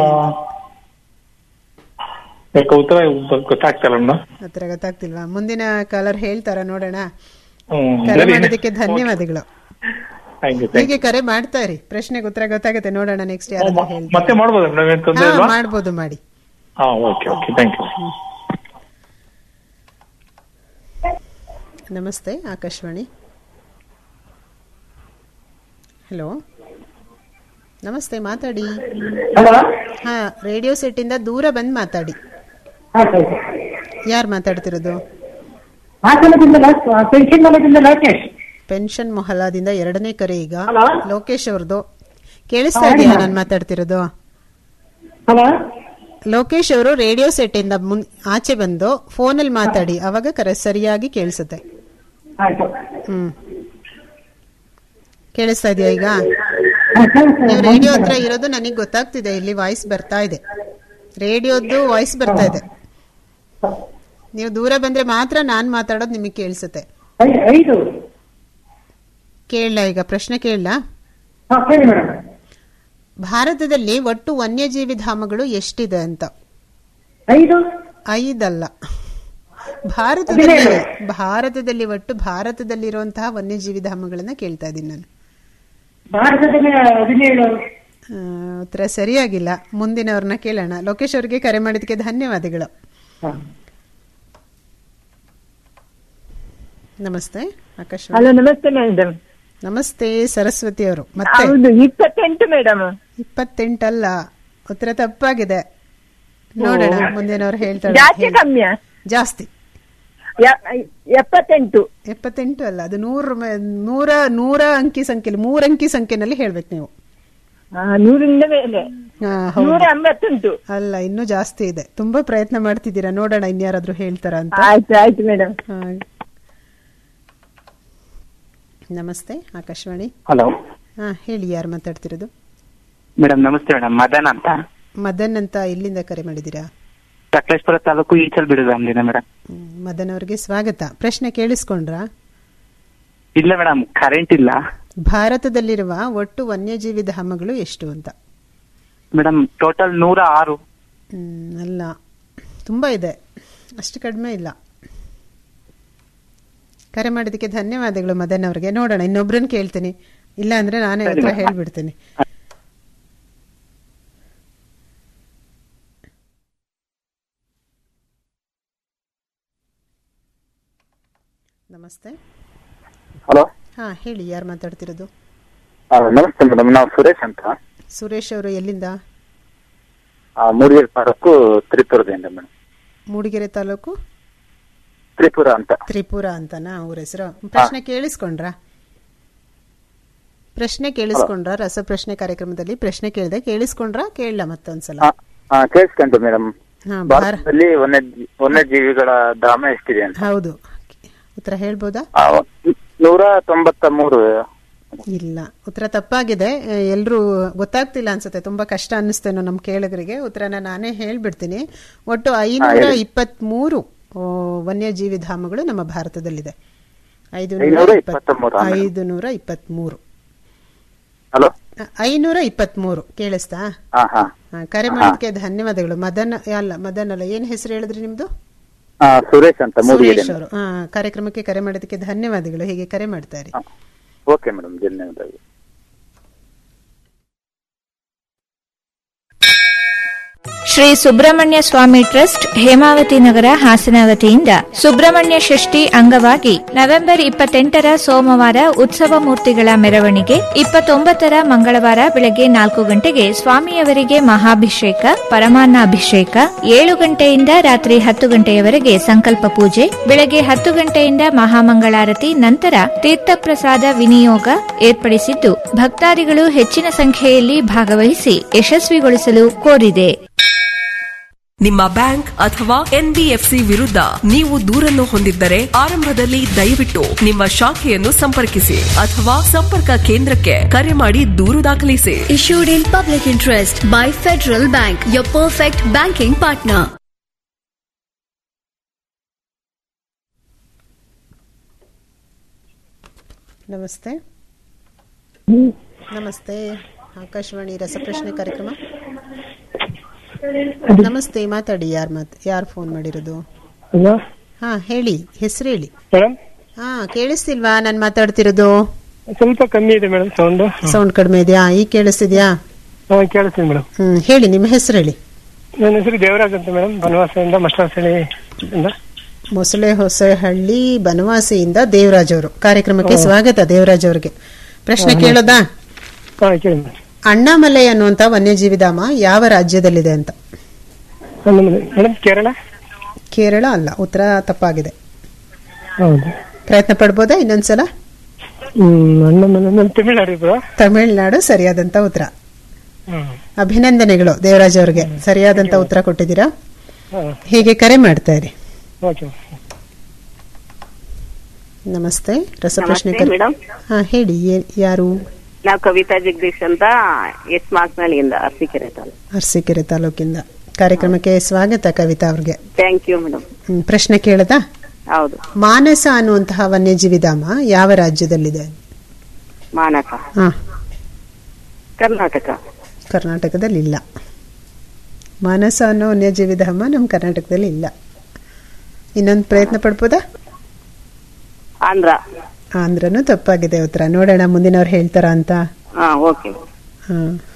ಯಾಕೆ ಉತ್ತರ ಗೊತ್ತಾಗ್ತಲ್ಲ ಮೇಡಮ್ ಹತ್ರ ಗೊತ್ತಾಗ್ತಿಲ್ವಾ ಮುಂದಿನ ಕಾಲರ್ ಹೇಳ್ತಾರ ನೋಡೋಣ ಹ್ಮ್ ಕರೆ ಸರಿ. ಮಾಡೋದಕ್ಕೆ ಧನ್ಯವಾದಗಳು Thank you, thank you. ಹೀಗೆ ಕರೆ ಮಾಡ್ತಾ ಇರಿ ಪ್ರಶ್ನೆಗೆ ಉತ್ತರ ಗೊತ್ತಾಗತ್ತೆ ನೋಡೋಣ ನೆಕ್ಸ್ಟ್ ಯಾರಾದ್ರೂ ಹೇಳ್ತಾರೆ ಮತ್ತೆ ಮಾಡ್ಬೋದಾ ಮೇಡಮ್ ಏನ್ ತೊಂದ್ರೆ ಹಾ ಇಲ್ವಾ ಮಾಡ್ಬೋದು ಮಾಡಿ ಹಾ ಓಕೆ ಓಕೆ ಥ್ಯಾಂಕ್ ಯು ನಮಸ್ತೆ ಆಕಾಶವಾಣಿ ಹಲೋ ನಮಸ್ತೆ ಮಾತಾಡಿ ಹಾ ರೇಡಿಯೋ ಸೆಟ್ ಇಂದ ದೂರ ಬಂದ್ ಮಾತಾಡಿ ಯಾರು ಮಾತಾಡ್ತಿರೋದು ಪೆನ್ಷನ್ ಮಲದಿಂದ ಲೋಕೇಶ್ ಪೆನ್ಷನ್ ಮೊಹಲಾದಿಂದ ಎರಡನೇ ಕರೆ ಈಗ ಲೋಕೇಶ್ ಅವ್ರದ್ದು ಕೇಳಿಸ್ತಾ ಇದೆಯಾ ನಾನು ಮಾತಾಡ್ತಿರೋದು ಹಲೋ ಲೋಕೇಶ್ ಅವರು ರೇಡಿಯೋ ಸೆಟ್ ಇಂದ ಮುನ್ ಆಚೆ ಬಂದು ಫೋನಲ್ಲಿ ಮಾತಾಡಿ ಅವಾಗ ಕರೆ ಸರಿಯಾಗಿ ಕೇಳಿಸುತ್ತೆ ಆಯ್ತು ಹ್ಮ್ ಕೇಳಿಸ್ತಾ ಇದೆಯಾ ಈಗ ನೀವು ರೇಡಿಯೋ ಹತ್ರ ಇರೋದು ನನಗೆ ಗೊತ್ತಾಗ್ತಿದೆ ಇಲ್ಲಿ ವಾಯ್ಸ್ ಬರ್ತಾ ಇದೆ ರೇಡಿಯೋದ್ದು ವಾಯ್ಸ್ ಬರ್ತಾ ಇದೆ ನೀವು ದೂರ ಬಂದ್ರೆ ಮಾತ್ರ ನಾನ್ ಮಾತಾಡೋದು ನಿಮಗೆ ಕೇಳಿಸುತ್ತೆ ಐ- ಐದು ಕೇಳಲ್ಲ ಈಗ ಪ್ರಶ್ನೆ ಕೇಳಲ್ಲ ಹಾ ಹೇಳಿ ಮೇಡಮ್ ಭಾರತದಲ್ಲಿ ಒಟ್ಟು ವನ್ಯಜೀವಿ ಧಾಮಗಳು ಎಷ್ಟಿದೆ ಅಂತ ಐದು ಐದಲ್ಲ ಭಾರತದಲ್ಲಿ ಭಾರತದಲ್ಲಿ ಒಟ್ಟು ಭಾರತದಲ್ಲಿರುವಂತಹ ವನ್ಯಜೀವಿ ಧಾಮಗಳನ್ನ ಕೇಳ್ತಾ ಇದ್ದೀನಿ ನಾನು ಭಾರತದಲ್ಲಿ ಹದಿನೇಳು ಆ, ಉತ್ತರ ಸರಿಯಾಗಿಲ್ಲ ಮುಂದಿನವ್ರನ್ನ ಕೇಳೋಣ ಲೋಕೇಶ್ ಅವರಿಗೆ ಕರೆ ಮಾಡಿದಕ್ಕೆ ಧನ್ಯವಾದಗಳು ನಮಸ್ತೆ ಆಕಾಶವಾಣಿ ಹಲೋ ನಮಸ್ತೆ ಮೇಡಮ್ ನಮಸ್ತೆ ಸರಸ್ವತಿ ಅವರು ಮತ್ತೆ ಹೌದು ಇಪ್ಪತ್ತೆಂಟು ಮೇಡಮ್ ಇಪ್ಪತ್ತೆಂಟಲ್ಲ ಉತ್ತರ ತಪ್ಪಾಗಿದೆ ನೋಡೋಣ ಮುಂದಿನವ್ರು ಹೇಳ್ತಾರೆ ಜಾಸ್ತಿ ಕಮ್ಮಿಯಾ ಜಾಸ್ತಿ ಎಪ್ಪತ್ತೆಂಟು ಎಪ್ಪತ್ತೆಂಟು ಅಲ್ಲ ಅದು ನೂರ ನೂರ ನೂರ ಅಂಕಿ ಸಂಖ್ಯೆಲಿ ಮೂರ್ ಅಂಕಿ ಸಂಖ್ಯೆನಲ್ಲಿ ಹೇಳ್ಬೇಕು ನೀವು ಆ, ನೂರಿಂದ ಮೇಲೆ ಆ, ಹೌದು. ನೂರ ಎಂಬತ್ತುಂಟು ಅಲ್ಲ ಇನ್ನೂ ಜಾಸ್ತಿ ಇದೆ ತುಂಬಾ ಪ್ರಯತ್ನ ಮಾಡ್ತಿದ್ದೀರಾ ನೋಡೋಣ ಇನ್ಯಾರಾದ್ರೂ ಹೇಳ್ತಾರ ಅಂತ ಆಯ್ತು ಆಯ್ತು ಮೇಡಮ್ ಹಾ. ನಮಸ್ತೆ ಆಕಾಶವಾಣಿ ಹಲೋ ಹಾ ಹೇಳಿ ಯಾರು ಮಾತಾಡ್ತಿರೋದು ಮೇಡಮ್ ನಮಸ್ತೆ ಮೇಡಮ್ ಮದನ್ ಅಂತ ಮದನ್ ಅಂತ ಇಲ್ಲಿಂದ ಕರೆ ಮಾಡಿದ್ದೀರಾ ಸಕಲೇಶ್ಪುರ ತಾಲೂಕು ಈಚಲ್ ಬಿಡು ಗ್ರಾಮದಿಂದ ಮೇಡಮ್ ಹ್ಮ್, ಮದನ್ ಅವರಿಗೆ ಸ್ವಾಗತ ಪ್ರಶ್ನೆ ಕೇಳಿಸ್ಕೊಂಡ್ರಾ ಇಲ್ಲ ಮೇಡಮ್ ಕರೆಂಟ್ ಇಲ್ಲ ಭಾರತದಲ್ಲಿರುವ ಒಟ್ಟು ವನ್ಯಜೀವಿ ಧಾಮಗಳು ಎಷ್ಟು ಅಂತ ಮೇಡಮ್ ಟೋಟಲ್ ನೂರ ಆರು ಹ್ಮ್, ಅಲ್ಲ ತುಂಬಾ ಇದೆ ಅಷ್ಟು ಕಡಿಮೆ ಇಲ್ಲ ಕರೆ ಮಾಡಿದ್ದಕ್ಕೆ ಧನ್ಯವಾದಗಳು ಮದನ್ ಅವ್ರಿಗೆ ನೋಡೋಣ ಇನ್ನೊಬ್ರನ್ನ ಕೇಳ್ತೀನಿ ಇಲ್ಲ ಅಂದ್ರೆ ನಾನೇ ಸರಿ ಹತ್ರ ಮೇಡಮ್. ಹೇಳ್ಬಿಡ್ತೀನಿ ನಮಸ್ತೆ ಹಲೋ ಹಾ ಹೇಳಿ ಯಾರು ಮಾತಾಡ್ತಿರೋದು ನಮಸ್ತೆ ಮೇಡಮ್ ನಾವು ಸುರೇಶ್ ಅಂತ ಸುರೇಶ್ ಅವರು ಎಲ್ಲಿಂದ ಆ, ಮೂಡಿಗೆರೆ ತಾಲೂಕು ತ್ರಿಪುರದಿಂದ ಮೇಡಮ್ ಮೂಡಿಗೆರೆ ತಾಲೂಕು ತ್ರಿಪುರ ಅಂತ ತ್ರಿಪುರ ಅಂತನಾ ಅವ್ರ ಹೆಸರು ಪ್ರಶ್ನೆ ಕೇಳಿಸ್ಕೊಂಡ್ರ ಪ್ರಶ್ನೆ ಕೇಳಿಸ್ಕೊಂಡ್ರ ರಸಪ್ರಶ್ನೆ ಕಾರ್ಯಕ್ರಮದಲ್ಲಿ ಪ್ರಶ್ನೆ ಕೇಳಿದೆ ಕೇಳಿಸ್ಕೊಂಡ್ರ ಕೇಳಲ್ಲ ಮತ್ತೊಂದ್ಸಲ ಆ, ಕೇಳಿಸ್ಕೊಂಡು ಮೇಡಮ್ ಹಾ, ಭಾರ- ಭಾರತದಲ್ಲಿ ವನ್ಯ ವನ್ಯಜೀವಿಗಳ ಧಾಮ ಎಷ್ಟಿದೆ ಅಂತ ಹೌದು ಉತ್ತರ ಹೇಳ್ಬೋದಾ ಆ, ನೂರ ತೊಂಬತ್ತ ಮೂರು ಇಲ್ಲ ಉತ್ತರ ತಪ್ಪಾಗಿದೆ ಎಲ್ಲರೂ ಗೊತ್ತಾಗ್ತಿಲ್ಲ ಅನ್ಸುತ್ತೆ ತುಂಬಾ ಕಷ್ಟ ಅನ್ನಿಸ್ತೇನೋ ನಮ್ಮ ಕೇಳಗರಿಗೆ ಉತ್ತರನ ನಾನೇ ಹೇಳ್ಬಿಡ್ತೀನಿ ಒಟ್ಟು ಐನೂರ ಹೇಳಿ. ಇಪ್ಪತ್ಮೂರು ಆ, ವನ್ಯಜೀವಿ ಧಾಮಗಳು ನಮ್ಮ ಭಾರತದಲ್ಲಿದೆ ಐನೂರ ಐದು ಇಪ್ಪತ್ಮೂರು, ಆಮೇಲೆ? ಐದು ನೂರ ಇಪ್ಪತ್ಮೂರು ಹಲೋ ಐನೂರ ಇಪ್ಪತ್ಮೂರು ಕೇಳಿಸ್ತಾ ಹಾ ಹಾ ಆ, ಕರೆ ಹಾ. ಮಾಡೋದಕ್ಕೆ ಧನ್ಯವಾದಗಳು ಮದನ್ ಅಲ್ಲ ಮದನ್ ಅಲ್ಲ ಏನ್ ಹೆಸರು ಹೇಳಿದ್ರಿ ನಿಮ್ದು ಆ, ಸುರೇಶ್ ಅಂತ ಮೂಡಿಗೆರೆ ಸುರೇಶ್ ಅವರು ಆ, ಕಾರ್ಯಕ್ರಮಕ್ಕೆ ಕರೆ ಮಾಡೋದಕ್ಕೆ ಧನ್ಯವಾದಗಳು ಹೀಗೆ ಕರೆ ಮಾಡ್ತಾ ಇರಿ ಓಕೆ ಮೇಡಮ್ ಧನ್ಯವಾದಗಳು ಶ್ರೀ ಸುಬ್ರಹ್ಮಣ್ಯ ಸ್ವಾಮಿ ಟ್ರಸ್ಟ್ ಹೇಮಾವತಿ ನಗರ ಹಾಸನ ವತಿಯಿಂದ ಸುಬ್ರಹ್ಮಣ್ಯ ಷಷ್ಠಿ ಅಂಗವಾಗಿ ನವೆಂಬರ್ ಇಪ್ಪತ್ತೆಂಟರ ಸೋಮವಾರ ಉತ್ಸವ ಮೂರ್ತಿಗಳ ಮೆರವಣಿಗೆ ಇಪ್ಪತ್ತೊಂಬತ್ತರ ಮಂಗಳವಾರ ಬೆಳಗ್ಗೆ ನಾಲ್ಕು ಗಂಟೆಗೆ ಸ್ವಾಮಿಯವರಿಗೆ ಮಹಾಭಿಷೇಕ ಪರಮಾನ್ನಾಭಿಷೇಕ ಏಳು ಗಂಟೆಯಿಂದ ರಾತ್ರಿ ಹತ್ತು ಗಂಟೆಯವರೆಗೆ ಸಂಕಲ್ಪ ಪೂಜೆ ಬೆಳಗ್ಗೆ ಹತ್ತು ಗಂಟೆಯಿಂದ ಮಹಾಮಂಗಳಾರತಿ ನಂತರ ತೀರ್ಥಪ್ರಸಾದ ವಿನಿಯೋಗ ಏರ್ಪಡಿಸಿದ್ದು ಭಕ್ತಾದಿಗಳು ಹೆಚ್ಚಿನ ಸಂಖ್ಯೆಯಲ್ಲಿ ಭಾಗವಹಿಸಿ ಯಶಸ್ವಿಗೊಳಿಸಲು ಕೋರಿದೆ ನಿಮ್ಮ ಬ್ಯಾಂಕ್ ಅಥವಾ ಎನ್ಬಿಎಫ್ಸಿ ವಿರುದ್ಧ ನೀವು ದೂರನ್ನು ಹೊಂದಿದ್ದರೆ ಆರಂಭದಲ್ಲಿ ದಯವಿಟ್ಟು ನಿಮ್ಮ ಶಾಖೆಯನ್ನು ಸಂಪರ್ಕಿಸಿ ಅಥವಾ ಸಂಪರ್ಕ ಕೇಂದ್ರಕ್ಕೆ ಕರೆ ಮಾಡಿ ದೂರು ದಾಖಲಿಸಿ Issued in public interest by Federal Bank, your perfect banking partner. ನಮಸ್ತೆ ನಮಸ್ತೆ ಆಕಾಶವಾಣಿ ರಸಪ್ರಶ್ನೆ ಕಾರ್ಯಕ್ರಮ ನಮಸ್ತೆ ಮಾತಾಡಿ ಯಾರು ಮಾತ್ ಯಾರು ಫೋನ್ ಮಾಡಿರೋದು ಹಲೋ ಹಾ ಹೇಳಿ ಹೆಸರು ಹೇಳಿ ಮೇಡಮ್ ಹಾ ಕೇಳಿಸ್ತಿಲ್ವಾ ನಾನು ಮಾತಾಡ್ತಿರೋದು ಸ್ವಲ್ಪ ಕಮ್ಮಿ ಇದೆ ಮೇಡಮ್ ಸೌಂಡ್ ಸೌಂಡ್ ಕಡಿಮೆ ಇದೆಯಾ ಈಗ ಕೇಳಿಸ್ತಿದ್ಯಾ ಹಾ ಕೇಳಿಸ್ತೀನಿ ಮೇಡಮ್ ಹ್ಮ್ ಹೇಳಿ ನಿಮ್ಮ ಹೆಸರು ಹೇಳಿ ನನ್ನ ಹೆಸರು ದೇವರಾಜ್ ಅಂತ ಮೇಡಮ್ ಬನವಾಸದಿಂದ ಮಸ್ಟಾಸಳಿ ಇಂದ ಮೊಸಳೆ ಹೊಸಹಳ್ಳಿ ಬನವಾಸಿಯಿಂದ ದೇವರಾಜ್ ಅವರು ಕಾರ್ಯಕ್ರಮಕ್ಕೆ ಹಾ. ಸ್ವಾಗತ ದೇವರಾಜ್ ಅವರಿಗೆ ಪ್ರಶ್ನೆ ಹಾ, ಕೇಳೋದಾ ಹಾ ಕೇಳಿ ಮೇಡಮ್ ಅಣ್ಣಾಮಲೈ ಅನ್ನುವಂತ ವನ್ಯಜೀವಿ ಧಾಮ ಯಾವ ರಾಜ್ಯದಲ್ಲಿದೆ ಅಂತ ಮೇಡಮ್ ಕೇರಳ ಕೇರಳ ಅಲ್ಲ ಉತ್ತರ ತಪ್ಪಾಗಿದೆ ಹೌದು ಪ್ರಯತ್ನ ಪಡ್ಬೋದಾ ಇನ್ನೊಂದ್ಸಲ ಹ್ಮ್ ಅಣ್ಣ ಮೇಲೆ ತಮಿಳ್ನಾಡು ಇಬ್ರು ತಮಿಳ್ನಾಡು ಸರಿಯಾದಂತ ಉತ್ತರ ಹ್ಮ್ ಅಭಿನಂದನೆಗಳು ದೇವರಾಜ್ ಅವರಿಗೆ ಸರಿಯಾದಂತ ಉತ್ತರ ಕೊಟ್ಟಿದ್ದೀರಾ ಹಾ ಹೀಗೆ ಕರೆ ಮಾಡ್ತಾ ಇರಿ ಓಕೆ ನಮಸ್ತೆ ರಸಪ್ರಶ್ನೆ ನಮಸ್ತೆ, ಮೇಡಮ್. ಹಾ ಹೇಳಿ ಏನ್- ಯಾರು ನಾವು ಕವಿತಾ ಜಗದೀಶ್ ಅಂತ ಎಸ್ ಮಾಸ್ನಳ್ಳಿಯಿಂದ ಅರಸೀಕೆರೆ ತಾಲೂಕು ಅರಸೀಕೆರೆ ತಾಲೂಕಿಂದ ಕಾರ್ಯಕ್ರಮಕ್ಕೆ ಸ್ವಾಗತ ಕವಿತಾ ಅವ್ರಿಗೆ ಥ್ಯಾಂಕ್ ಯು ಮೇಡಮ್ ಹ್ಮ್, ಪ್ರಶ್ನೆ ಕೇಳದಾ ಹೌದು ಮಾನಸ ಅನ್ನುವಂತಹ ವನ್ಯಜೀವಿ ಧಾಮ ಯಾವ ರಾಜ್ಯದಲ್ಲಿದೆ ಮಾನಸ ಹಾ ಕರ್ನಾಟಕ ಕರ್ನಾಟಕದಲ್ಲಿ ಇಲ್ಲ ಮಾನಸ ಅನ್ನೋ ವನ್ಯಜೀವಿ ಧಾಮ ನಮ್ಮ ಕರ್ನಾಟಕದಲ್ಲಿ ಇಲ್ಲ ಇನ್ನೊಂದು ಪ್ರಯತ್ನ ಪಡ್ಬೋದಾ ಆಂಧ್ರ ಆಂಧ್ರನು ತಪ್ಪಾಗಿದೆ ಉತ್ತರ ನೋಡೋಣ ಮುಂದಿನವ್ರು ಹೇಳ್ತಾರ ಅಂತ ಹಾ ಓಕೆ ಹಾ.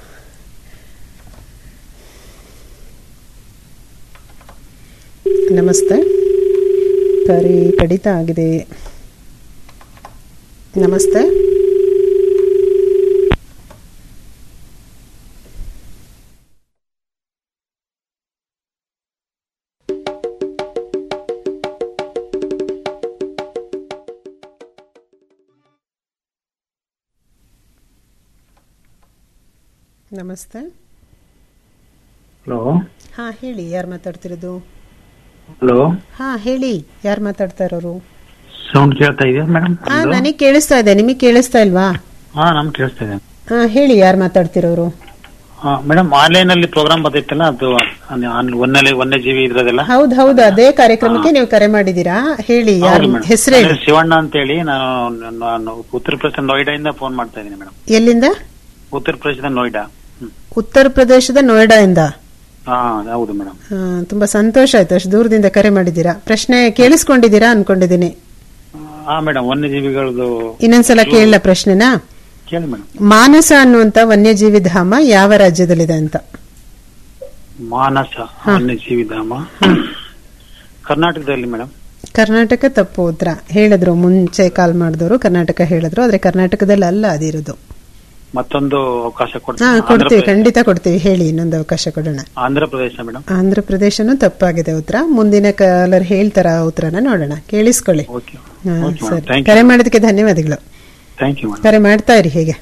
ನಮಸ್ತೆ ಕರೆ ಕಡಿತ ಆಗಿದೆ ನಮಸ್ತೆ ನಮಸ್ತೆ ಹಲೋ ಹಾ ಹೇಳಿ ಯಾರು ಮಾತಾಡ್ತಿರೋದು ಹಲೋ ಹಾ ಹೇಳಿ ಯಾರು ಮಾತಾಡ್ತಾ ಇರೋರು ಸೌಂಡ್ ಕೇಳ್ತಾ ಇದೆಯಾ ಮೇಡಮ್ ಹಾ ನನಗೆ ಕೇಳಿಸ್ತಾ ಇದೆ ನಿಮಗೆ ಕೇಳಿಸ್ತಾ ಇಲ್ವಾ ಹಾ ನಮ್ಗೆ ಕೇಳಿಸ್ತಾ ಇದೆ ಹಾ ಹೇಳಿ ಯಾರು ಮಾತಾಡ್ತಿರೋರು ಮೇಡಮ್ ಆನ್ಲೈನ್ ಅಲ್ಲಿ ಪ್ರೋಗ್ರಾಮ್ ಬರ್ತೈತಲ್ಲ ಅದು ಒಂದೇ ಒಂದೇ ಜೀವಿ ಇದ್ರದೆಲ್ಲ ಹೌದ್ ಹೌದು ಅದೇ ಕಾರ್ಯಕ್ರಮಕ್ಕೆ ನೀವು ಕರೆ ಮಾಡಿದೀರಾ ಹೇಳಿ ಯಾರ ಹೌದು ಮೇಡಮ್. ಹೆಸರು ಹೇಳಿ ನನ್ನ ಶಿವಣ್ಣ ಅಂತ ಹೇಳಿ ನಾನು ನಾನು ಉತ್ತರ ಪ್ರದೇಶ ನೋಯ್ಡಾದಿಂದ ಫೋನ್ ಮಾಡ್ತಾ ಇದ್ದೀನಿ ಮೇಡಮ್ ಎಲ್ಲಿಂದ ಉತ್ತರ ಪ್ರದೇಶದ ನೋಯ್ಡಾ ಉತ್ತರ ಪ್ರದೇಶದ ನೋಯ್ಡಾಯಿಂದ ಹಾ ಹೌದು ಮೇಡಮ್ ಆ, ತುಂಬಾ ಸಂತೋಷ ಆಯ್ತು ಅಷ್ಟು ದೂರದಿಂದ ಕರೆ ಮಾಡಿದ್ದೀರಾ ಪ್ರಶ್ನೆ ಕೇಳಿಸ್ಕೊಂಡಿದ್ದೀರಾ ಅನ್ಕೊಂಡಿದ್ದೀನಿ ಹಾ ಮೇಡಮ್ ವನ್ಯಜೀವಿಗಳದ್ದು ಇನ್ನೊಂದ್ಸಲ ಕೇಳಲ್ಲ ಪ್ರಶ್ನೆನಾ ಕೇಳಿ ಮೇಡಮ್ ಮಾನಸ ಅನ್ನುವಂತ ವನ್ಯಜೀವಿ ಧಾಮ ಯಾವ ರಾಜ್ಯದಲ್ಲಿದೆ ಅಂತ ಮಾನಸ ವನ್ಯಜೀವಿ ಧಾಮ ಕರ್ನಾಟಕದಲ್ಲಿ ಮೇಡಮ್ ಕರ್ನಾಟಕ ತಪ್ಪು ಉತ್ತರ ಹೇಳಿದ್ರು ಮುಂಚೆ ಕಾಲ್ ಮಾಡಿದವರು ಕರ್ನಾಟಕ ಹೇಳಿದ್ರು ಆದ್ರೆ ಕರ್ನಾಟಕದಲ್ಲಿ ಅಲ್ಲ ಅದಿರೋದು ಮತ್ತೊಂದು ಅವಕಾಶ ಹಾ ಕೊಡ್ತೀನಿ ಆಂಧ್ರ ಕೊಡ್ತೀವಿ ಪ್ರದೇಶ- ಖಂಡಿತ ಕೊಡ್ತೀವಿ ಹೇಳಿ ಇನ್ನೊಂದು ಅವಕಾಶ ಕೊಡೋಣ ಆಂಧ್ರ ಪ್ರದೇಶ ಮೇಡಮ್ ಆಂಧ್ರ ಪ್ರದೇಶನೂ ತಪ್ಪಾಗಿದೆ ಉತ್ತರ ಮುಂದಿನ ಕಾಲರ್ ಹೇಳ್ತಾರ ಉತ್ತರನ ನೋಡೋಣ ಕೇಳಿಸ್ಕೊಳ್ಳಿ ಓಕೆ ಹಾ, ಓಕೆ ಮೇಡಮ್ ಸರಿ ಥ್ಯಾಂಕ್ ಕರೆ ಯು ಮಾಡೋದಕ್ಕೆ ಧನ್ಯವಾದಗಳು ಥ್ಯಾಂಕ್ ಯು ಮೇಡಮ್ ಕರೆ ಮಾಡ್ತಾ ಇರಿ ಹೇಗೆ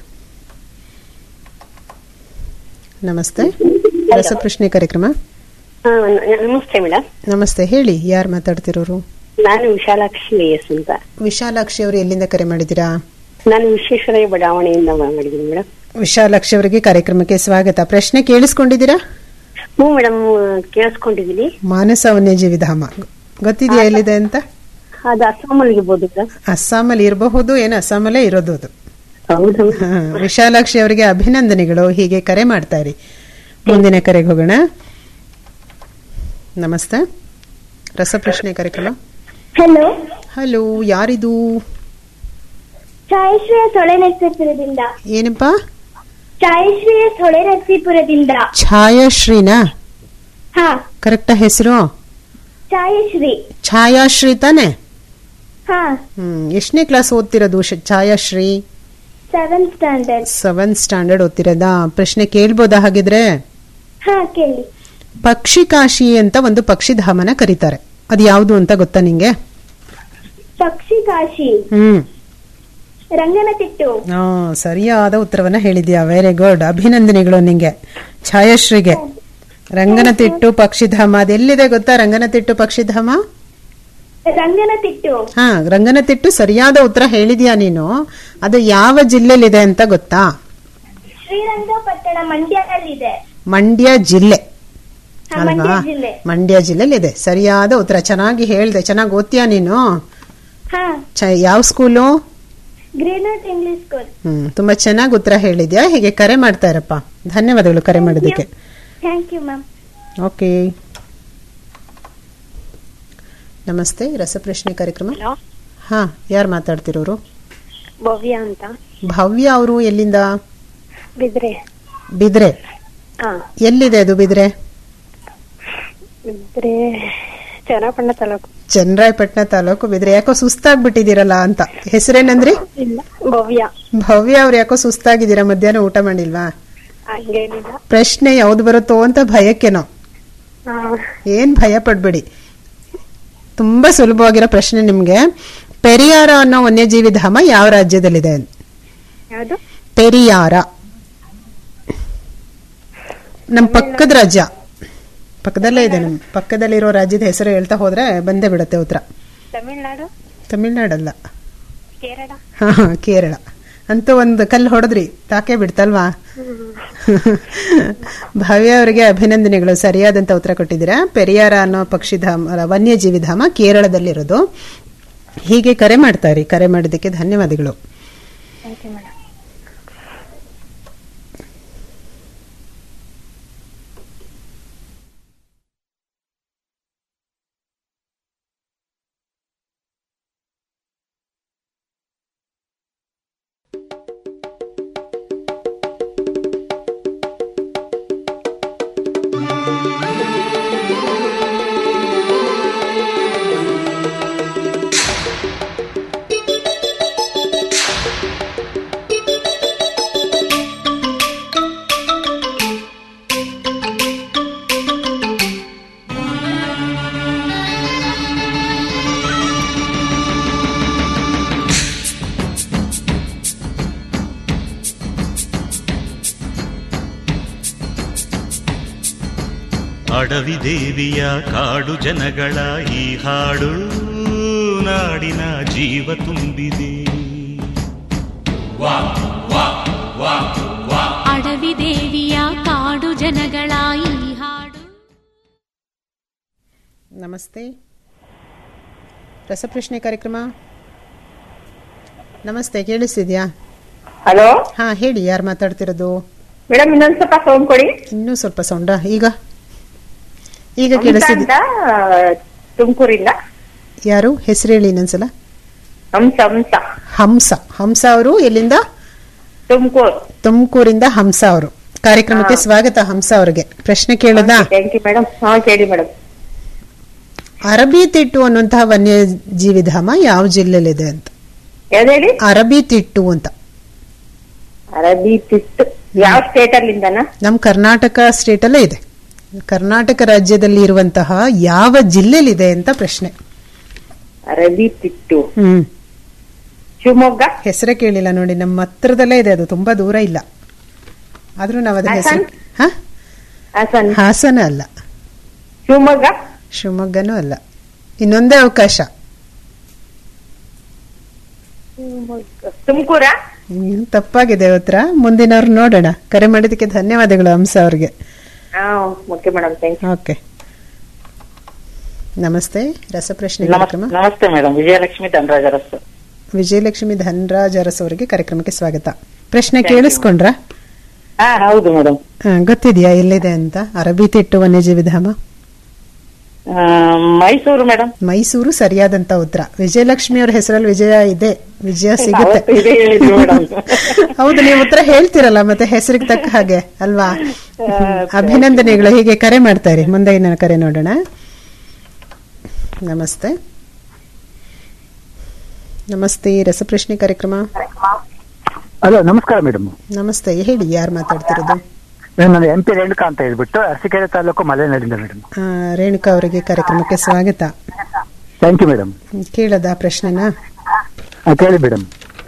ನಮಸ್ತೆ ರಸಪ್ರಶ್ನೆ ಕಾರ್ಯಕ್ರಮ ಹಾ, ನಮಸ್ತೆ ಮೇಡಮ್ ನಮಸ್ತೆ ಹೇಳಿ ಯಾರು ಮಾತಾಡ್ತಿರೋರು ನಾನು ವಿಶಾಲಾಕ್ಷಿ ಎಸ್ ಅಂತ ವಿಶಾಲಾಕ್ಷಿ ಅವರು ಎಲ್ಲಿಂದ ಕರೆ ಮಾಡಿದ್ದೀರಾ ನಾನು ವಿಶ್ವೇಶ್ವರಯ್ಯ ಬಡಾವಣೆಯಿಂದ ಮಾಡಿದ್ದೀನಿ ಮೇಡಮ್ ವಿಶಾಲಾಕ್ಷಿ ಅವರಿಗೆ ಕಾರ್ಯಕ್ರಮಕ್ಕೆ ಸ್ವಾಗತ ಪ್ರಶ್ನೆ ಕೇಳಿಸ್ಕೊಂಡಿದ್ದೀರಾ ಹ್ಞೂ ಮೇಡಮ್ ಕೇಳಿಸ್ಕೊಂಡಿದ್ದೀನಿ ಮಾನಸ ವನ್ಯಜೀವಿ ಧಾಮ ಗೊತ್ತಿದೆಯಾ ಎಲ್ಲಿದೆ ಅಂತ ಅದು ಅಸ್ಸಾಮಲ್ಲಿ ಇರ್ಬೋದು ಮೇಡಮ್ ಅಸ್ಸಾಮಲ್ಲಿ ಇರಬಹುದು ಏನು ಅಸ್ಸಾಮಲ್ಲೇ ಇರೋದು ಅದು ಹೌದು ಹಾ, ವಿಶಾಲಾಕ್ಷಿ ಅವರಿಗೆ ಅಭಿನಂದನೆಗಳು ಹೀಗೆ ಕರೆ ಮಾಡ್ತಾ ಇರಿ ಮುಂದಿನ ಕರೆಗೆ ಹೋಗೋಣ ನಮಸ್ತೆ ರಸಪ್ರಶ್ನೆ ಕಾರ್ಯಕ್ರಮ ಹಲೋ ಹಲೋ ಯಾರಿದು ಛಾಯಶ್ರೀಯ ಸೊಳೆ ನರಸೀಪುರದಿಂದ ಏನಪ್ಪಾ ಛಾಯಶ್ರೀಯ ಸೊಳೆ ನರಸೀಪುರದಿಂದ ಛಾಯಾಶ್ರೀನಾ ಹಾ ಕರೆಕ್ಟಾ ಹೆಸರು ಛಾಯಶ್ರೀ ಛಾಯಾಶ್ರೀ ತಾನೆ ಹಾ ಹ್ಮ್ ಎಷ್ಟನೇ ಕ್ಲಾಸ್ ಓದ್ತಿರೋದು ಶ- Chhayashree seventh standard seventh standard ಓದ್ತಿರೋದಾ ಪ್ರಶ್ನೆ ಕೇಳ್ಬೋದಾ ಹಾಗಿದ್ರೆ ಹಾ ಕೇಳಿ ಪಕ್ಷಿ ಕಾಶಿ ಅಂತ ಒಂದು ಪಕ್ಷಿಧಾಮನ ಕರೀತಾರೆ ಅದು ಯಾವುದು ಅಂತ ಗೊತ್ತಾ ನಿಂಗೆ ಪಕ್ಷಿ ಕಾಶಿ ಹ್ಮ್ ರಂಗನತಿಟ್ಟು ಆ, ಸರಿಯಾದ ಉತ್ತರವನ್ನ ಹೇಳಿದ್ಯಾ ವೆರಿ ಗುಡ್ ಅಭಿನಂದನೆಗಳು ನಿಂಗೆ ಛಾಯಾಶ್ರೀಗೆ ರಂಗನತಿಟ್ಟು ಪಕ್ಷಿಧಾಮ ಅದೆಲ್ಲಿದೆ ಗೊತ್ತಾ ರಂಗನತಿಟ್ಟು ಪಕ್ಷಿಧಾಮ ರಂಗನತಿಟ್ಟು ಹಾ ರಂಗನತಿಟ್ಟು ಸರಿಯಾದ ಉತ್ತರ ಹೇಳಿದ್ಯಾ ನೀನು ಅದು ಯಾವ ಜಿಲ್ಲೆಲಿದೆ ಅಂತ ಗೊತ್ತಾ ಶ್ರೀರಂಗಪಟ್ಟಣ ಮಂಡ್ಯದಲ್ಲಿದೆ ಮಂಡ್ಯ ಜಿಲ್ಲೆ ಹಾ, ಮಂಡ್ಯ ಅಲ್ವಾ ಜಿಲ್ಲೆ ಮಂಡ್ಯ ಜಿಲ್ಲೆಲಿದೆ ಸರಿಯಾದ ಉತ್ತರ ಚೆನ್ನಾಗಿ ಹೇಳ್ದೆ ಚೆನ್ನಾಗಿ ಓದ್ತೀಯಾ ನೀನು ಹಾ ಚ- ಯಾವ school Greenwood English school hmm ತುಂಬಾ ಚೆನ್ನಾಗಿ ಉತ್ತರ ಹೇಳಿದ್ಯಾ ಹೀಗೆ ಕರೆ ಮಾಡ್ತಾ ಇರಪ್ಪ ಧನ್ಯವಾದಗಳು ಕರೆ ಮಾಡೋದಕ್ಕೆ ಥ್ಯಾಂಕ್ ಯು ಮ್ಯಾಮ್ ಓಕೆ ನಮಸ್ತೆ ರಸಪ್ರಶ್ನೆ ಕಾರ್ಯಕ್ರಮ ಹಾ ಯಾರು ಮಾತಾಡ್ತಿರೋರು ಭವ್ಯ ಅಂತ ಭವ್ಯ ಅವರು ಎಲ್ಲಿಂದ ಬಿದ್ರೆ ಬಿದ್ರೆ ಹಾ ಎಲ್ಲಿದೆ ಅದು ಬಿದ್ರೆ ಬಿದ್ರೆ ಚನ್ನಪಣ್ಣ ತಾಲೂಕು ಚನ್ನರಾಯಪಟ್ಟಣ ತಾಲೂಕು ಬಿದ್ರೆ ಯಾಕೋ ಸುಸ್ತಾಗ್ಬಿಟ್ಟಿದ್ದೀರಲ್ಲ ಅಂತ ಹೆಸರೇನಂದ್ರಿ ಇಲ್ಲ ಭವ್ಯ ಭವ್ಯ ಅವ್ರು ಯಾಕೋ ಸುಸ್ತಾಗಿದ್ದೀರಾ ಮಧ್ಯಾಹ್ನ ಊಟ ಮಾಡಿಲ್ವಾ ಹಂಗೇನಿಲ್ಲ ಪ್ರಶ್ನೆ ಯಾವ್ದು ಬರುತ್ತೋ ಅಂತ ಭಯಕ್ಕೇನೋ ಹಾ ಏನ್ ಭಯ ಪಡ್ಬೇಡಿ ತುಂಬಾ ಸುಲಭವಾಗಿರೋ ಪ್ರಶ್ನೆ ನಿಮ್ಗೆ ಪೆರಿಯಾರ ಅನ್ನೋ ವನ್ಯಜೀವಿ ಧಾಮ ಯಾವ ರಾಜ್ಯದಲ್ಲಿದೆ ಯಾವುದು ಪೆರಿಯಾರ ನಮ್ ಪಕ್ಕದ ರಾಜ್ಯ ಪಕ್ಕದಲ್ಲೇ ಇದೆ ನಮ್ ಪಕ್ಕದಲ್ಲಿರೋ ರಾಜ್ಯದ ಹೆಸರು ಹೇಳ್ತಾ ಹೋದ್ರೆ ಬಂದೇ ಬಿಡುತ್ತೆ ಉತ್ತರ ತಮಿಳ್ನಾಡು ತಮಿಳ್ನಾಡಲ್ಲ ಕೇರಳ ಹಾ ಹಾ, ಕೇರಳ ಅಂತೂ ಒಂದು ಕಲ್ಲು ಹೊಡೆದ್ರಿ ತಾಕೆ ಬಿಡ್ತಲ್ವಾ ಭವ್ಯ ಅವರಿಗೆ ಅಭಿನಂದನೆಗಳು ಸರಿಯಾದಂತ ಉತ್ತರ ಕೊಟ್ಟಿದ್ದೀರಾ ಪೆರಿಯಾರ ಅನ್ನೋ ಪಕ್ಷಿಧಾಮ ಅಲ್ಲ, ವನ್ಯಜೀವಿ ಧಾಮ ಕೇರಳದಲ್ಲಿರೋದು ಹೀಗೆ ಕರೆ ಮಾಡ್ತಾ ಇರಿ ಕರೆ ಮಾಡಿದ್ದಕ್ಕೆ ಧನ್ಯವಾದಗಳು ಥ್ಯಾಂಕ್ ಯು ಮೇಡಮ್ ಅಡವಿ ದೇವಿಯ ಕಾಡು ಜನಗಳ ಈ ಹಾಡು ನಾಡಿನ ಜೀವ ತುಂಬಿದೆ ಅಡವಿ ದೇವಿಯ ಕಾಡು ನಮಸ್ತೆ ರಸಪ್ರಶ್ನೆ ಕಾರ್ಯಕ್ರಮ ನಮಸ್ತೆ ಕೇಳಿಸ್ತಿದ್ಯಾ ಹಲೋ ಹಾ ಹೇಳಿ ಯಾರು ಮಾತಾಡ್ತಿರೋದು ಮೇಡಮ್ ಇನ್ನೊಂದ್ ಸ್ವಲ್ಪ ಸೌಂಡ್ ಕೊಡಿ ಇನ್ನೂ ಸ್ವಲ್ಪ ಸೌಂಡ ಈಗ ಈಗ ಹಂಸ ಕೇಳಿಸ್ತಿದ್ಯ ಅಂತ ತುಮಕೂರಿಂದ ಯಾರು ಹೆಸರು ಹೇಳಿ ಇನ್ನೊಂದ್ಸಲ ಹಂಸ ಹಂಸ ಹಂಸ ಹಂಸ ಅವರು ಎಲ್ಲಿಂದ ತುಮಕೂರು ತುಮಕೂರಿಂದ ಹಂಸ ಅವರು ಕಾರ್ಯಕ್ರಮಕ್ಕೆ ಹಾ. ಸ್ವಾಗತ ಹಂಸ ಅವರಿಗೆ ಪ್ರಶ್ನೆ ಕೇಳದಾ ಥ್ಯಾಂಕ್ ಯು ಮೇಡಮ್ ಹಾ ಕೇಳಿ ಮೇಡಮ್ ಅರಬಿ ತಿಟ್ಟು ಅನ್ನುವಂತಹ ವನ್ಯಜೀವಿ ಧಾಮ ಯಾವ ಜಿಲ್ಲೆಲಿದೆ ಅಂತ ಯಾವ್ದು ಹೇಳಿ ಅರಬಿ ತಿಟ್ಟು ಅಂತ ಅರಬಿ ತಿಟ್ಟು ಯಾವ ಸ್ಟೇಟ್ ಅಲ್ಲಿಂದನಾ ನಮ್ಮ ಕರ್ನಾಟಕ ಸ್ಟೇಟ್ ಅಲ್ಲೇ ಇದೆ ಕರ್ನಾಟಕ ರಾಜ್ಯದಲ್ಲಿ ಇರುವಂತಹ ಯಾವ ಜಿಲ್ಲೆಲಿದೆ ಅಂತ ಪ್ರಶ್ನೆ ಅರಬಿ ತಿಟ್ಟು ಹ್ಮ್ ಶಿವಮೊಗ್ಗ ಹೆಸರೇ ಕೇಳಿಲ್ಲ ನೋಡಿ ನಮ್ಮ ಹತ್ರದಲ್ಲೇ ಇದೆ ಅದು ತುಂಬಾ ದೂರ ಇಲ್ಲ ಆದ್ರೂ ನಾವು ಅದ್ರ ಹೆಸರು ಹಾಸನ್? ಹ? ಹಾಸನ್ ಹಾಸನ ಅಲ್ಲ ಶಿವಮೊಗ್ಗ ಶಿವಮೊಗ್ಗನೂ ಅಲ್ಲ ಇನ್ನೊಂದೇ ಅವಕಾಶ ತುಮಕೂರ ಹ್ಮ್, ತಪ್ಪಾಗಿದೆ ಉತ್ತರ ಮುಂದಿನವ್ರು ನೋಡೋಣ ಕರೆ ಮಾಡಿದ್ದಕ್ಕೆ ಧನ್ಯವಾದಗಳು ಹಂಸ ಅವ್ರಿಗೆ ಹಾ okay madam thank you okay ನಮಸ್ತೆ ರಸಪ್ರಶ್ನೆ ನಮಸ್- ಕಾರ್ಯಕ್ರಮ ನಮಸ್ತೆ ಮೇಡಮ್ ವಿಜಯಲಕ್ಷ್ಮಿ ಧನರಾಜ ಅರಸು ವಿಜಯಲಕ್ಷ್ಮಿ ಧನರಾಜ್ ಅರಸ್ ಅವರಿಗೆ ಕಾರ್ಯಕ್ರಮಕ್ಕೆ ಸ್ವಾಗತ ಪ್ರಶ್ನೆ ಕೇಳಿಸ್ಕೊಂಡ್ರ ಹಾ ಹೌದು ಮೇಡಮ್ ಗೊತ್ತಿದ್ಯಾ ಎಲ್ಲಿದೆ ಅಂತ ಅರಬಿ ತಿಟ್ಟು ವನ್ಯಜೀವಿ ಧಾಮ ಮೈಸೂರು ಮೇಡಮ್ ಮೈಸೂರು ಸರಿಯಾದಂತ ಉತ್ತರ ವಿಜಯಲಕ್ಷ್ಮಿ ಅವ್ರ ಹೆಸರಲ್ಲಿ ವಿಜಯ ಇದೆ ವಿಜಯ ಸಿಗುತ್ತೆ ಅವತ್ತು ಇದೇ ಹೇಳಿದ್ರು ಮೇಡಮ್ ಹೌದು ನೀವು ಉತ್ತರ ಹೇಳ್ತಿರಲ್ಲ ಮತ್ತೆ ಹೆಸರಿಗೆ ತಕ್ಕ ಹಾಗೆ ಅಲ್ವಾ ಅಭಿನಂದನೆಗಳು ಹೀಗೆ ಕರೆ ಮಾಡ್ತಾ ಇರಿ ಮುಂದೆ ಇನ್ನೊಂದು ಕರೆ ನೋಡೋಣ ನಮಸ್ತೆ ನಮಸ್ತೆ ರಸಪ್ರಶ್ನೆ ಕಾರ್ಯಕ್ರಮ ಹಲೋ ನಮಸ್ಕಾರ ಮೇಡಮ್ ನಮಸ್ತೆ ಹೇಳಿ ಯಾರು ಮಾತಾಡ್ತಿರೋದು ನಾನು ಎಂ ಪಿ ರೇಣುಕಾ ಅಂತ ಹೇಳ್ಬಿಟ್ಟು ಅರಸೀಕೆರೆ ತಾಲೂಕು ಮಲೆನಾಡಿಂದ ಮೇಡಮ್ ಆ, ರೇಣುಕಾ ಅವರಿಗೆ ಕಾರ್ಯಕ್ರಮಕ್ಕೆ ಸ್ವಾಗತ ಥ್ಯಾಂಕ್ ಯು ಮೇಡಮ್ ಕೇಳದ ಪ್ರಶ್ನೆನ ಕೇಳಿ ಮೇಡಮ್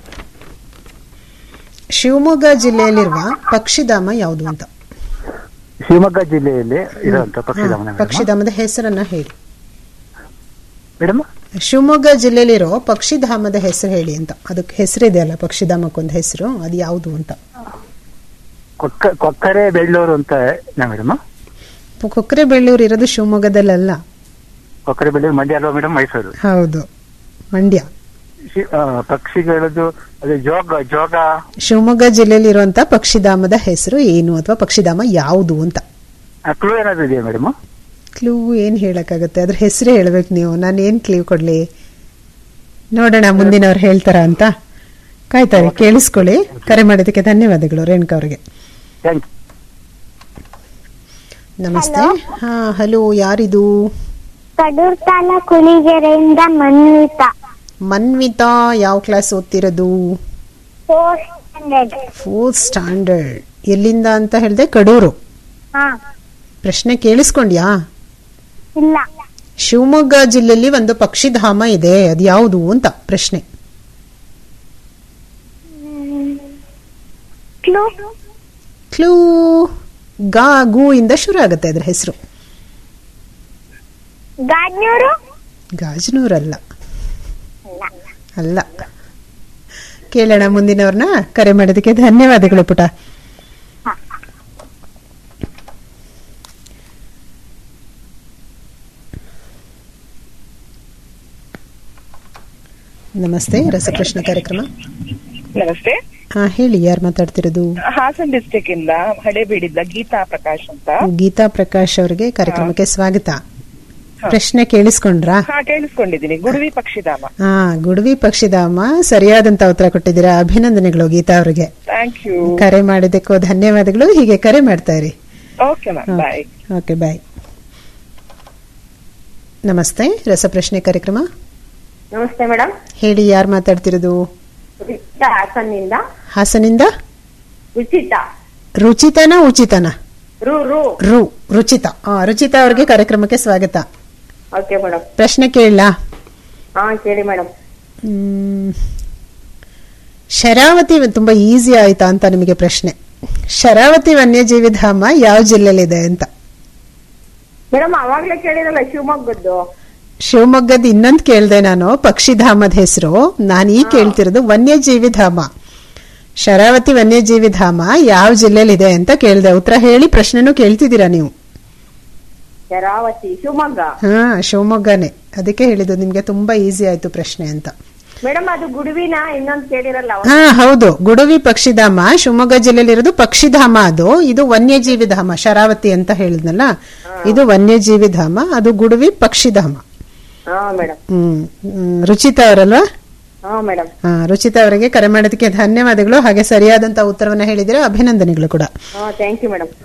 ಶಿವಮೊಗ್ಗ ಜಿಲ್ಲೆಯಲ್ಲಿರುವ ಪಕ್ಷಿಧಾಮ ಯಾವುದು ಅಂತ ಶಿವಮೊಗ್ಗ ಜಿಲ್ಲೆಯಲ್ಲಿ ಇರುವಂತ ಪಕ್ಷಿಧಾಮ ಹಾ, ಪಕ್ಷಿಧಾಮದ ಹೆಸರನ್ನ ಹೇಳಿ ಮೇಡಮ್ ಶಿವಮೊಗ್ಗ ಜಿಲ್ಲೆಯಲ್ಲಿರೋ ಪಕ್ಷಿಧಾಮದ ಹೆಸರು ಹೇಳಿ ಅಂತ ಅದಕ್ಕೆ ಹೆಸರಿದೆ ಅಲ್ಲ ಪಕ್ಷಿಧಾಮಕ್ಕೊಂದು ಹೆಸರು ಅದು ಯಾವುದು ಅಂತ ಕೊಕ್ಕ ಕೊಕ್ಕರೆ ಬೆಳ್ಳೂರು ಅಂತ ಮೇಡಮ್ ಕೊಕ್ಕರೆ ಬೆಳ್ಳೂರು ಇರೋದು ಶಿವಮೊಗ್ಗದಲ್ಲಲ್ಲ ಕೊಕ್ಕರೆ ಬೆಳ್ಳೂರು ಮಂಡ್ಯ ಅಲ್ವಾ ಮೇಡಮ್ ಮೈಸೂರು ಹೌದು ಮಂಡ್ಯ ಶಿ- ಆ, ಪಕ್ಷಿಗಳದ್ದು ಅದೇ ಜೋಗ ಜೋಗ ಶಿವಮೊಗ್ಗ ಜಿಲ್ಲೆಯಲ್ಲಿ ಇರುವಂತಹ ಪಕ್ಷಿಧಾಮದ ಹೆಸರು ಏನು ಅಥವಾ ಪಕ್ಷಿಧಾಮ ಯಾವುದು ಅಂತ ಕ್ಲೂ ಏನಾದ್ರು ಇದೆಯಾ ಮೇಡಮ್ ಕ್ಲೂ ಏನ್ ಹೇಳಕ್ಕಾಗತ್ತೆ ಅದ್ರ ಹೆಸರೇ ಹೇಳ್ಬೇಕು ನೀವು ನಾನು ಏನ್ ಕ್ಲೂ ಕೊಡ್ಲಿ ನೋಡೋಣ ಮುಂದಿನವ್ರು ಹೇಳ್ತಾರ ಅಂತ ಕಾಯ್ತಾರೆ ಕೇಳಿಸ್ಕೊಳ್ಳಿ ಕರೆ ಮಾಡಿದ್ದಕ್ಕೆ ಧನ್ಯವಾದಗಳು ರೇಣುಕಾ ಅವರಿಗೆ ಥ್ಯಾಂಕ್ ನಮಸ್ತೆ ಹಾ ಹಲೋ ಯಾರಿದು ಕಡೂರ್ ತಾಲೂಕು ಕುಳಿಗೆರೆಯಿಂದ ಮನ್ವಿತ ಮನ್ವಿತಾ ಯಾವ ಕ್ಲಾಸ್ ಓದ್ತಿರೋದು ಫೋರ್ತ್ ಸ್ಟ್ಯಾಂಡರ್ಡ್ ಫೋರ್ತ್ ಸ್ಟ್ಯಾಂಡರ್ಡ್ ಎಲ್ಲಿಂದ ಅಂತ ಹೇಳ್ದೆ ಕಡೂರು ಹಾ ಪ್ರಶ್ನೆ ಕೇಳಿಸ್ಕೊಂಡ್ಯಾ ಇಲ್ಲ ಶಿವಮೊಗ್ಗ ಜಿಲ್ಲೆಯಲ್ಲಿ ಒಂದು ಪಕ್ಷಿಧಾಮ ಇದೆ ಅದು ಯಾವುದು ಅಂತ ಪ್ರಶ್ನೆ ಕ್ಲೂ ಕ್ಲೂ ಗಾ ಗು ಇಂದ ಶುರು ಆಗುತ್ತೆ ಅದ್ರ ಹೆಸರು ಗಾಜ್ನೂರು ಗಾಜನೂರಲ್ಲ ಅಲ್ಲ ಕೇಳೋಣ ಮುಂದಿನವ್ರನ್ನ ಕರೆ ಮಾಡೋದಕ್ಕೆ ಧನ್ಯವಾದಗಳು ಪುಟ ನಮಸ್ತೆ ರಸಪ್ರಶ್ನೆ ಕಾರ್ಯಕ್ರಮ ನಮಸ್ತೆ ಹಾ ಹೇಳಿ ಯಾರು ಮಾತಾಡ್ತಿರೋದು ಹಾಸನ್ ಡಿಸ್ಟಿಕ್ ಇಂದ ಹಳೇಬೀಡಿಂದ ಗೀತಾ ಪ್ರಕಾಶ್ ಅಂತ ಗೀತಾ ಪ್ರಕಾಶ್ ಅವರಿಗೆ ಕಾರ್ಯಕ್ರಮಕ್ಕೆ ಸ್ವಾಗತ ಪ್ರಶ್ನೆ ಕೇಳಿಸ್ಕೊಂಡ್ರಾ ಹಾ ಕೇಳಿಸ್ಕೊಂಡಿದ್ದೀನಿ ಗುಡುವಿ ಪಕ್ಷಿಧಾಮ ಹಾ ಗುಡುವಿ ಪಕ್ಷಿಧಾಮ ಸರಿಯಾದಂತ ಉತ್ತರ ಕೊಟ್ಟಿದ್ದೀರಾ ಅಭಿನಂದನೆಗಳು ಗೀತಾ ಅವರಿಗೆ ಥ್ಯಾಂಕ್ ಯು ಕರೆ ಮಾಡಿದ್ದಕ್ಕೂ ಧನ್ಯವಾದಗಳು ಹೀಗೆ ಕರೆ ಮಾಡ್ತಾ ಇರಿ okay ma'am bye okay bye ನಮಸ್ತೆ ರಸಪ್ರಶ್ನೆ ಕಾರ್ಯಕ್ರಮ ನಮಸ್ತೆ ಮೇಡಮ್ ಹೇಳಿ ಯಾರು ಮಾತಾಡ್ತಿರೋದು ರುಚಿತಾ ಹಾಸನ್ನಿಂದ ಹಾಸನಿಂದ ಉಚಿತ ರುಚಿತನ ಉಚಿತನ ರು ರು ರು ರುಚಿತ ಆ, ರುಚಿತಾ ಅವರಿಗೆ ಕಾರ್ಯಕ್ರಮಕ್ಕೆ ಸ್ವಾಗತ ಓಕೆ ಮೇಡಮ್ ಪ್ರಶ್ನೆ ಕೇಳಲಾ ಹಾ ಕೇಳಿ ಮೇಡಮ್ ಮ್, ಶರಾವತಿ ತುಂಬಾ ಈಸಿ ಆಯ್ತಾ ಅಂತ ನಿಮಗೆ ಪ್ರಶ್ನೆ ಶರಾವತಿ ವನ್ಯಜೀವಿ ಧಾಮ ಯಾವ ಜಿಲ್ಲೆಲಿದೆ ಅಂತ ಮೇಡಮ್ ಅವಾಗ್ಲೇ ಕೇಳಿರಲ್ಲ ಶಿವಮೊಗ್ಗದ್ದು ಶಿವಮೊಗ್ಗದ ಇನ್ನೊಂದು ಕೇಳ್ದೆ ನಾನು ಪಕ್ಷಿಧಾಮದ ಹೆಸರು ನಾನು ಈ ಕೇಳ್ತಿರೋದು ವನ್ಯಜೀವಿ ಧಾಮ ಶರಾವತಿ ವನ್ಯಜೀವಿ ಧಾಮ ಯಾವ ಜಿಲ್ಲೆಲಿದೆ ಅಂತ ಕೇಳ್ದೆ ಉತ್ತರ ಹೇಳಿ ಪ್ರಶ್ನೆನೂ ಕೇಳ್ತಿದ್ದೀರಾ ನೀವು ಶರಾವತಿ ಶಿವಮೊಗ್ಗ ಹಾ ಶಿವಮೊಗ್ಗನೇ ಅದಕ್ಕೆ ಹೇಳಿದ್ದು ನಿಮ್ಗೆ ತುಂಬಾ ಈಸಿ ಆಯ್ತು ಪ್ರಶ್ನೆ ಅಂತ ಮೇಡಮ್ ಅದು ಗುಡುವಿನ ಇನ್ನೊಂದು ಕೇಳಿರಲ್ಲ ಹಾ ಹೌದು ಗುಡವಿ ಪಕ್ಷಿಧಾಮ ಶಿವಮೊಗ್ಗ ಜಿಲ್ಲೆಯಲ್ಲಿರೋದು ಪಕ್ಷಿಧಾಮ ಅದು ಇದು ವನ್ಯಜೀವಿ ಧಾಮ ಶರಾವತಿ ಅಂತ ಹೇಳಿದ್ನಲ್ಲ ಇದು ವನ್ಯಜೀವಿ ಧಾಮ ಅದು ಗುಡವಿ ಪಕ್ಷಿಧಾಮ ಹಾ ಮೇಡಮ್ ಹ್ಮ್ ಹ್ಮ್, ರುಚಿತಾ ಅವರಲ್ವಾ ಹಾ ಮೇಡಮ್ ಹಾ ರುಚಿತಾ ಅವರಿಗೆ ಕರೆ ಮಾಡೋದಕ್ಕೆ ಧನ್ಯವಾದಗಳು ಹಾಗೆ ಸರಿಯಾದಂತ ಉತ್ತರವನ್ನ ಹೇಳಿದ್ರೆ ಅಭಿನಂದನೆಗಳು ಕೂಡ ಹಾ ಥ್ಯಾಂಕ್ ಯು ಮೇಡಮ್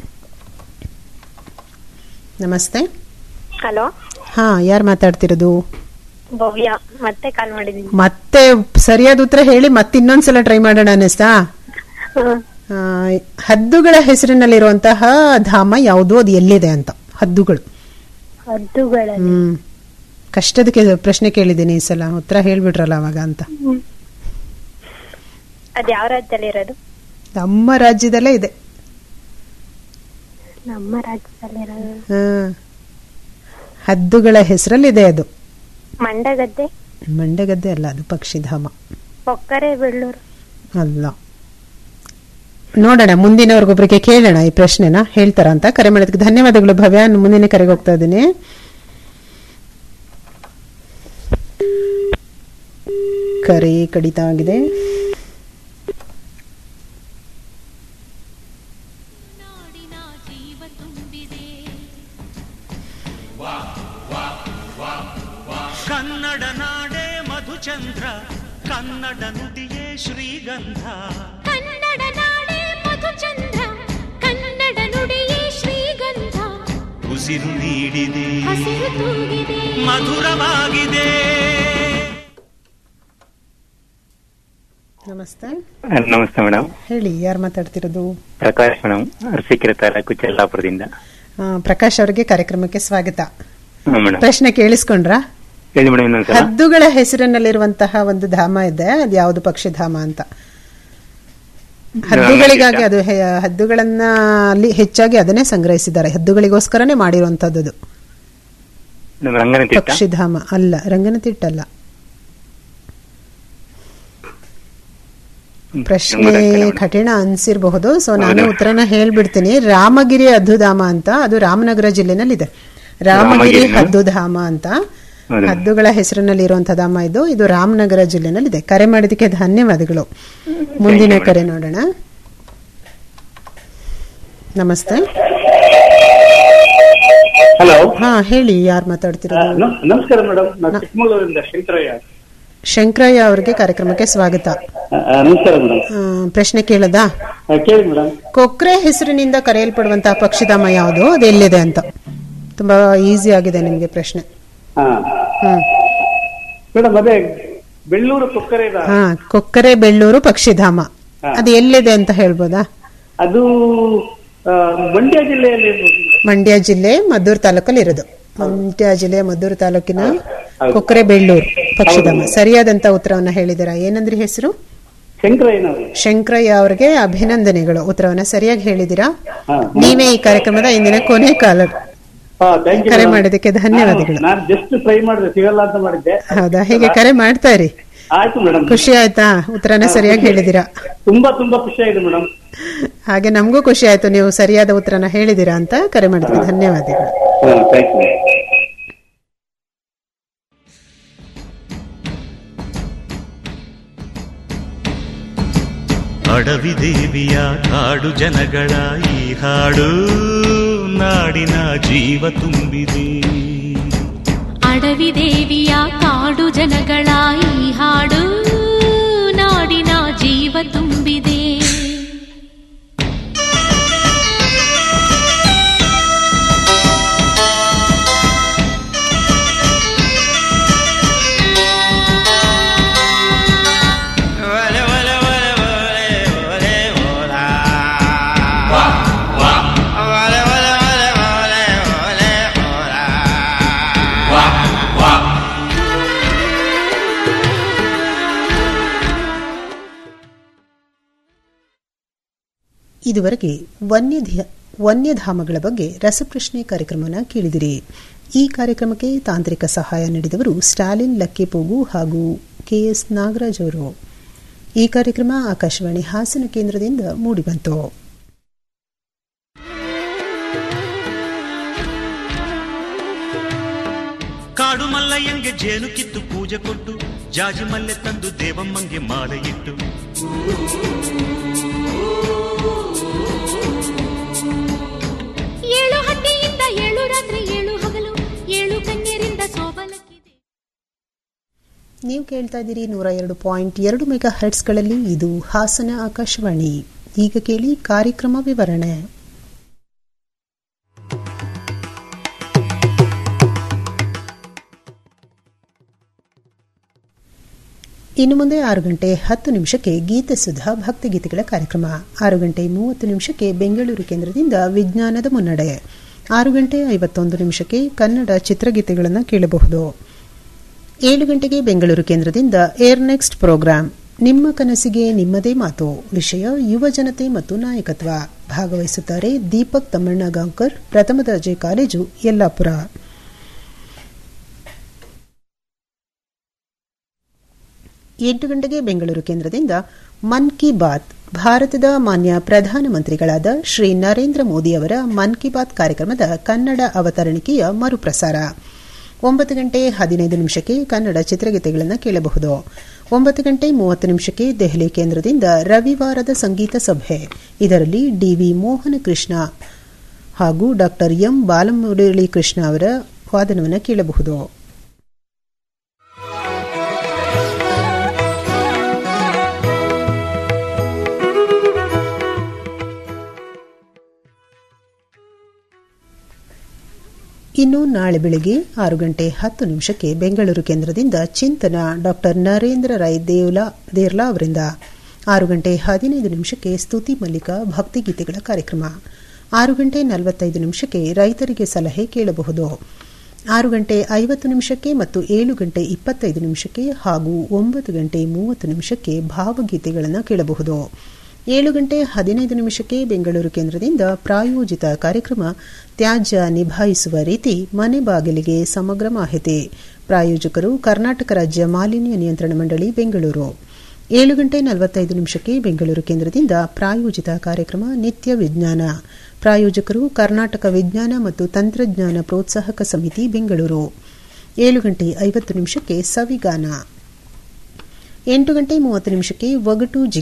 ನಮಸ್ತೆ ಹಲೋ ಹಾ ಯಾರು ಮಾತಾಡ್ತಿರೋದು ಭವ್ಯ ಮತ್ತೆ ಕಾಲ್ ಮಾಡಿದೀನಿ ಮತ್ತೆ ಸರಿಯಾದ ಉತ್ತರ ಹೇಳಿ ಮತ್ತೆ ಇನ್ನೊಂದ್ಸಲ ಟ್ರೈ ಮಾಡೋಣ ಅನ್ನಿಸ್ತಾ ಆ, ಹದ್ದುಗಳ ಹೆಸರಿನಲ್ಲಿರುವಂತಹ ಧಾಮ ಯಾವುದು ಅದು ಎಲ್ಲಿದೆ ಅಂತ ಹದ್ದುಗಳು ಹದ್ದುಗಳಲ್ಲಿ ಹ್ಮ್ ಕಷ್ಟದ ಕೆ- ಪ್ರಶ್ನೆ ಕೇಳಿದ್ದೀನಿ ಈ ಸಲ ಉತ್ತರ ಹೇಳ್ಬಿಟ್ರಲ್ಲ ಅವಾಗ ಅಂತ ಅದ್ ಯಾವ ರಾಜ್ಯದಲ್ಲಿ ಇರೋದು ನಮ್ಮ ರಾಜ್ಯದಲ್ಲೇ ಇದೆ ನಮ್ಮ ರಾಜ್ಯದಲ್ಲಿ ಇರೋದು ಹಾ ಹದ್ದುಗಳ ಹೆಸರಲ್ಲಿದೆ ಅದು ಮಂಡಗದ್ದೆ ಮಂಡಗದ್ದೆ ಅಲ್ಲ ಅದು ಪಕ್ಷಿಧಾಮ ಕೊಕ್ಕರೆ ಬೆಳ್ಳೂರು ಅಲ್ಲ ನೋಡೋಣ ಮುಂದಿನವ್ರಿಗೊಬ್ರಿಗೆ ಕೇಳೋಣ ಈ ಪ್ರಶ್ನೆನ ಹೇಳ್ತಾರ ಅಂತ ಕರೆ ಮಾಡೋದಕ್ಕೆ ಧನ್ಯವಾದಗಳು ಭವ್ಯ ನಾನು ಮುಂದಿನ ಕರೆಗೆ ಹೋಗ್ತಾ ಇದ್ದೀನಿ ಕರೆ ಕಡಿತ ಆಗಿದೆ ಕನ್ನಡ ನಾಡೇ ಮಧುಚಂದ್ರ ಕನ್ನಡ ನುಡಿಯೇ ಶ್ರೀಗಂಧ ಕನ್ನಡ ನಾಡೇ ಮಧುಚಂದ್ರ ಕನ್ನಡ ನುಡಿಯೇ ಶ್ರೀಗಂಧ ಉಸಿರು ನೀಡಿದೆ ಹಸಿರು ತೂಗಿದೆ ಮಧುರವಾಗಿದೆ ನಮಸ್ತೆ ನಮಸ್ತೆ ಮೇಡಮ್ ಹೇಳಿ ಯಾರು ಮಾತಾಡ್ತಿರೋದು ಪ್ರಕಾಶ್ ಮೇಡಮ್ ಅರಸೀಕೆರೆ ತಾಲೂಕು ಚೆಲ್ಲಾಪುರದಿಂದ ಆ, ಪ್ರಕಾಶ್ ಅವರಿಗೆ ಕಾರ್ಯಕ್ರಮಕ್ಕೆ ಸ್ವಾಗತ ಹಾ ಮೇಡಮ್ ಪ್ರಶ್ನೆ ಕೇಳಿಸ್ಕೊಂಡ್ರ ಹೇಳಿ ಮೇಡಮ್ ಇನ್ನೊಂದ್ಸಲ ಹದ್ದುಗಳ ಹೆಸರಿನಲ್ಲಿರುವಂತಹ ಒಂದು ಧಾಮ ಇದೆ ಅದು ಯಾವುದು ಪಕ್ಷಿಧಾಮ ಅಂತ ಹದ್ದುಗಳಿಗಾಗಿ ಅದು ಹೆ- ಹದ್ದುಗಳನ್ನ ಅಲ್ಲಿ ಹೆಚ್ಚಾಗಿ ಅದನ್ನೇ ಸಂಗ್ರಹಿಸಿದ್ದಾರೆ ಹದ್ದುಗಳಿಗೋಸ್ಕರನೇ ಮಾಡಿರುವಂತದ್ದು ಅದು. ಮೇಡಮ್ ರಂಗನತಿಟ್ಟ ಪಕ್ಷಿಧಾಮ ಅಲ್ಲ ರಂಗನತಿಟ್ಟಲ್ಲ ಪ್ರಶ್ನೆ ಕಠಿಣ ಅನ್ಸಿರಬಹುದು ಸೊ ನಾನು ಉತ್ತರನ ಹೇಳ್ಬಿಡ್ತೀನಿ ರಾಮಗಿರಿ ಹದ್ದುಧಾಮ ಅಂತ ಅದು ರಾಮನಗರ ಜಿಲ್ಲೆನಲ್ಲಿದೆ ರಾಮಗಿರಿ ರಾಮಗಿರಿನಾ? ಹದ್ದುಧಾಮ ಅಂತ ಹೌದು. ಹದ್ದುಗಳ ಹೆಸರಿನಲ್ಲಿ ಇರುವಂತಹ ಧಾಮ ಇದು ಇದು ರಾಮನಗರ ಜಿಲ್ಲೆನಲ್ಲಿದೆ ಕರೆ ಮಾಡಿದಕ್ಕೆ ಧನ್ಯವಾದಗಳು ಮುಂದಿನ ಕರೆ ನೋಡೋಣ ನಮಸ್ತೆ ಹಲೋ ಹಾ ಹೇಳಿ ಯಾರು ಮಾತಾಡ್ತಿರೋದು ನಮಸ್ಕಾರ ಮೇಡಮ್ ನಾನು ಚಿಕ್ಕಮಗಳೂರಿಂದ ಶಂಕರಯ್ಯ ಶಂಕರಯ್ಯ ಅವರಿಗೆ ಕಾರ್ಯಕ್ರಮಕ್ಕೆ ಸ್ವಾಗತ ಆ, ನಮಸ್ಕಾರ ಮೇಡಮ್ ಆ, ಪ್ರಶ್ನೆ ಕೇಳದಾ ಕೇಳಿ ಮೇಡಮ್ ಕೊಕ್ರೆ ಹೆಸರಿನಿಂದ ಕರೆಯಲ್ಪಡುವಂತಹ ಪಕ್ಷಿಧಾಮ ಯಾವುದು ಅದು ಎಲ್ಲಿದೆ ಅಂತ ತುಂಬಾ ಈಸಿ ಆಗಿದೆ ನಿಮ್ಗೆ ಪ್ರಶ್ನೆ ಹಾ ಹ್ಮ್ ಮೇಡಮ್ ಅದೇ ಬೆಳ್ಳೂರು ಕೊಕ್ಕರೆ ಹಾ ಕೊಕ್ಕರೆ ಬೆಳ್ಳೂರು ಪಕ್ಷಿಧಾಮ ಹಾ. ಅದು ಎಲ್ಲಿದೆ ಅಂತ ಹೇಳ್ಬೋದಾ ಅದು ಆ, ಮಂಡ್ಯ ಜಿಲ್ಲೆಯಲ್ಲಿ ಇರ್ಬೋದು. ಮಂಡ್ಯ ಜಿಲ್ಲೆ ಮದ್ದೂರು ತಾಲೂಕಲ್ಲಿ ಇರೋದು ಮಂಡ್ಯ ಜಿಲ್ಲೆ ಮದ್ದೂರು ತಾಲೂಕಿನ ಕೊಕ್ಕರೆ ಬೆಳ್ಳೂರು ಪಕ್ಷಿಧಾಮ ಸರಿಯಾದಂತ ಉತ್ತರವನ್ನ ಹೇಳಿದಿರಾ ಏನಂದ್ರಿ ಹೆಸರು ಶಂಕರಯ್ಯನವರು ಶಂಕರಯ್ಯ ಅವರಿಗೆ ಅಭಿನಂದನೆಗಳು ಉತ್ತರವನ್ನ ಸರಿಯಾಗಿ ಹೇಳಿದಿರಾ ಹಾ. ನೀವೇ ಈ ಕಾರ್ಯಕ್ರಮದ ಇಂದಿನ ಕೊನೆ ಕಾಲ ಹಾ, thank you ಕರೆ madam. ಮಾಡಿದ್ದಕ್ಕೆ ಧನ್ಯವಾದಗಳು ನಾನು ಜಸ್ಟ್ ಟ್ರೈ ಮಾಡಿದೆ ಸಿಗಲ್ಲ ಅಂತ ಮಾಡಿದ್ದೆ ಹೌದಾ ಹೀಗೆ ಕರೆ ಮಾಡ್ತಾ ಇರಿ ಆಯ್ತು ಮೇಡಮ್ ಖುಷಿ ಆಯ್ತಾ ಉತ್ತರನ ಸರಿಯಾಗಿ ಹೇಳಿದಿರಾ ತುಂಬಾ ತುಂಬಾ ಖುಷಿ ಆಗಿದೆ ಮೇಡಮ್ ಹಾಗೆ ನಮಗೂ ಖುಷಿ ಆಯ್ತು ನೀವು ಸರಿಯಾದ ಉತ್ತರನ ಹೇಳಿದಿರಾ ಅಂತ ಕರೆ ಮಾಡಿದ್ವಿ ಧನ್ಯವಾದಗಳು ಥ್ಯಾಂಕ್ ಯು ಅಡವಿ ದೇವಿಯ ಕಾಡು ಜನಗಳ ಈ ಹಾಡು ನಾಡಿನ ಜೀವ ತುಂಬಿದೆ ಅಡವಿ ದೇವಿಯ ಕಾಡು ಜನಗಳ ಈ ಹಾಡು ನಾಡಿನ ಜೀವ ತುಂಬಿದೆ ಇದುವರೆಗೆ ವನ್ಯಧ ವನ್ಯಧಾಮಗಳ ಬಗ್ಗೆ ರಸಪ್ರಶ್ನೆ ಕಾರ್ಯಕ್ರಮವನ್ನು ಕೇಳಿದಿರಿ ಈ ಕಾರ್ಯಕ್ರಮಕ್ಕೆ ತಾಂತ್ರಿಕ ಸಹಾಯ ನೀಡಿದವರು ಸ್ಟಾಲಿನ್ ಲಕ್ಕಿಪೋಗು ಹಾಗೂ ಕೆಎಸ್ ನಾಗರಾಜ್ ಅವರು ಈ ಕಾರ್ಯಕ್ರಮ ಆಕಾಶವಾಣಿ ಹಾಸನ ಕೇಂದ್ರದಿಂದ ಮೂಡಿಬಂತು ಕಾಡು ಮಲ್ಲಯ್ಯಂಗೆ ಜೇನು ಕಿತ್ತು ಪೂಜೆ ಕೊಟ್ಟು ಜಾಜಿ ಮಲ್ಲೆ ತಂದು ದೇವಮ್ಮಂಗೆ ಮಾಲೆ ಇಟ್ಟು ಏಳು ಹಟ್ಟಿಯಿಂದ ಏಳು ರಾತ್ರಿ ಏಳು ಹಗಲು ಏಳು ಕನ್ಯರಿಂದ ಸೋಬಲಕ್ಕೆ ನೀವು ಕೇಳ್ತಾ ಇದ್ದೀರಿ ನೂರ ಎರಡು ಪಾಯಿಂಟ್ ಎರಡು ಮೆಗಾ ಹರ್ಟ್ಸ್ಗಳಲ್ಲಿ ಇದು ಹಾಸನ ಆಕಾಶವಾಣಿ ಈಗ ಕೇಳಿ ಕಾರ್ಯಕ್ರಮ ವಿವರಣೆ ಇನ್ನು ಮುಂದೆ ಆರು ಗಂಟೆ ಹತ್ತು ನಿಮಿಷಕ್ಕೆ ಗೀತೆ ಸುಧಾ ಭಕ್ತಿಗೀತೆಗಳ ಕಾರ್ಯಕ್ರಮ ಆರು ಗಂಟೆ ಮೂವತ್ತು ನಿಮಿಷಕ್ಕೆ ಬೆಂಗಳೂರು ಕೇಂದ್ರದಿಂದ ವಿಜ್ಞಾನದ ಮುನ್ನಡೆ ಆರು ಗಂಟೆ ಐವತ್ತೊಂದು ನಿಮಿಷಕ್ಕೆ ಕನ್ನಡ ಚಿತ್ರಗೀತೆಗಳನ್ನು ಕೇಳಬಹುದು ಏಳು ಗಂಟೆಗೆ ಬೆಂಗಳೂರು ಕೇಂದ್ರದಿಂದ ಏರ್ ನೆಕ್ಸ್ಟ್ ಪ್ರೋಗ್ರಾಂ ನಿಮ್ಮ ಕನಸಿಗೆ ನಿಮ್ಮದೇ ಮಾತು ವಿಷಯ ಯುವ ಜನತೆ ಮತ್ತು ನಾಯಕತ್ವ ಭಾಗವಹಿಸುತ್ತಾರೆ ದೀಪಕ್ ತಮ್ಮಣ್ಣ ಗಾಂವ್ಕರ್ ಪ್ರಥಮ ದರ್ಜೆ ಕಾಲೇಜು ಯಲ್ಲಾಪುರ ಎಂಟು ಗಂಟೆಗೆ ಬೆಂಗಳೂರು ಕೇಂದ್ರದಿಂದ ಮನ್ ಕಿ ಬಾತ್ ಭಾರತದ ಮಾನ್ಯ ಪ್ರಧಾನಮಂತ್ರಿಗಳಾದ ಶ್ರೀ ನರೇಂದ್ರ ಮೋದಿ ಅವರ ಮನ್ ಕಿ ಬಾತ್ ಕಾರ್ಯಕ್ರಮದ ಕನ್ನಡ ಅವತರಣಿಕೆಯ ಮರುಪ್ರಸಾರ ಒಂಬತ್ತು ಗಂಟೆ ಹದಿನೈದು ನಿಮಿಷಕ್ಕೆ ಕನ್ನಡ ಚಿತ್ರಗೀತೆಗಳನ್ನು ಕೇಳಬಹುದು ಒಂಬತ್ತು ಗಂಟೆ ಮೂವತ್ತು ನಿಮಿಷಕ್ಕೆ ದೆಹಲಿ ಕೇಂದ್ರದಿಂದ ರವಿವಾರದ ಸಂಗೀತ ಸಭೆ ಇದರಲ್ಲಿ ಡಿವಿ ಮೋಹನ ಕೃಷ್ಣ ಹಾಗೂ ಡಾ ಎಂ ಬಾಲಮುರಳಿ ಕೃಷ್ಣ ಅವರ ವಾದನವನ್ನು ಕೇಳಬಹುದು ಇನ್ನು ನಾಳೆ ಬೆಳಗ್ಗೆ ಆರು ಗಂಟೆ ಹತ್ತು ನಿಮಿಷಕ್ಕೆ ಬೆಂಗಳೂರು ಕೇಂದ್ರದಿಂದ ಚಿಂತನ ಡಾಕ್ಟರ್ ನರೇಂದ್ರ ರೈ ದೇವ್ಲಾ ದೇರ್ಲಾ ಅವರಿಂದ ಆರು ಗಂಟೆ ಹದಿನೈದು ನಿಮಿಷಕ್ಕೆ ಸ್ತುತಿ ಮಲ್ಲಿಕ ಭಕ್ತಿಗೀತೆಗಳ ಕಾರ್ಯಕ್ರಮ ಆರು ಗಂಟೆ ನಲವತ್ತೈದು ನಿಮಿಷಕ್ಕೆ ರೈತರಿಗೆ ಸಲಹೆ ಕೇಳಬಹುದು ಆರು ಗಂಟೆ ಐವತ್ತು ನಿಮಿಷಕ್ಕೆ ಮತ್ತು ಏಳು ಗಂಟೆ ಇಪ್ಪತ್ತೈದು ನಿಮಿಷಕ್ಕೆ ಹಾಗೂ ಒಂಬತ್ತು ಗಂಟೆ ಮೂವತ್ತು ನಿಮಿಷಕ್ಕೆ ಭಾವಗೀತೆಗಳನ್ನು ಕೇಳಬಹುದು ಏಳು ಗಂಟೆ ಹದಿನೈದು ನಿಮಿಷಕ್ಕೆ ಬೆಂಗಳೂರು ಕೇಂದ್ರದಿಂದ ಪ್ರಾಯೋಜಿತ ಕಾರ್ಯಕ್ರಮ ತ್ಯಾಜ್ಯ ನಿಭಾಯಿಸುವ ರೀತಿ ಮನೆ ಬಾಗಿಲಿಗೆ ಸಮಗ್ರ ಮಾಹಿತಿ ಪ್ರಾಯೋಜಕರು ಕರ್ನಾಟಕ ರಾಜ್ಯ ಮಾಲಿನ್ಯ ನಿಯಂತ್ರಣ ಮಂಡಳಿ ಬೆಂಗಳೂರು ಏಳು ಗಂಟೆ ನಲವತ್ತೈದು ನಿಮಿಷಕ್ಕೆ ಬೆಂಗಳೂರು ಕೇಂದ್ರದಿಂದ ಪ್ರಾಯೋಜಿತ ಕಾರ್ಯಕ್ರಮ ನಿತ್ಯ ವಿಜ್ಞಾನ ಪ್ರಾಯೋಜಕರು ಕರ್ನಾಟಕ ವಿಜ್ಞಾನ ಮತ್ತು ತಂತ್ರಜ್ಞಾನ ಪ್ರೋತ್ಸಾಹಕ ಸಮಿತಿ ಬೆಂಗಳೂರು ಏಳು ಗಂಟೆ ಐವತ್ತು ನಿಮಿಷಕ್ಕೆ ಸವಿಗಾನ ಎಂಟು ಗಂಟೆ ಮೂವತ್ತು ನಿಮಿಷಕ್ಕೆ ಒಗಟು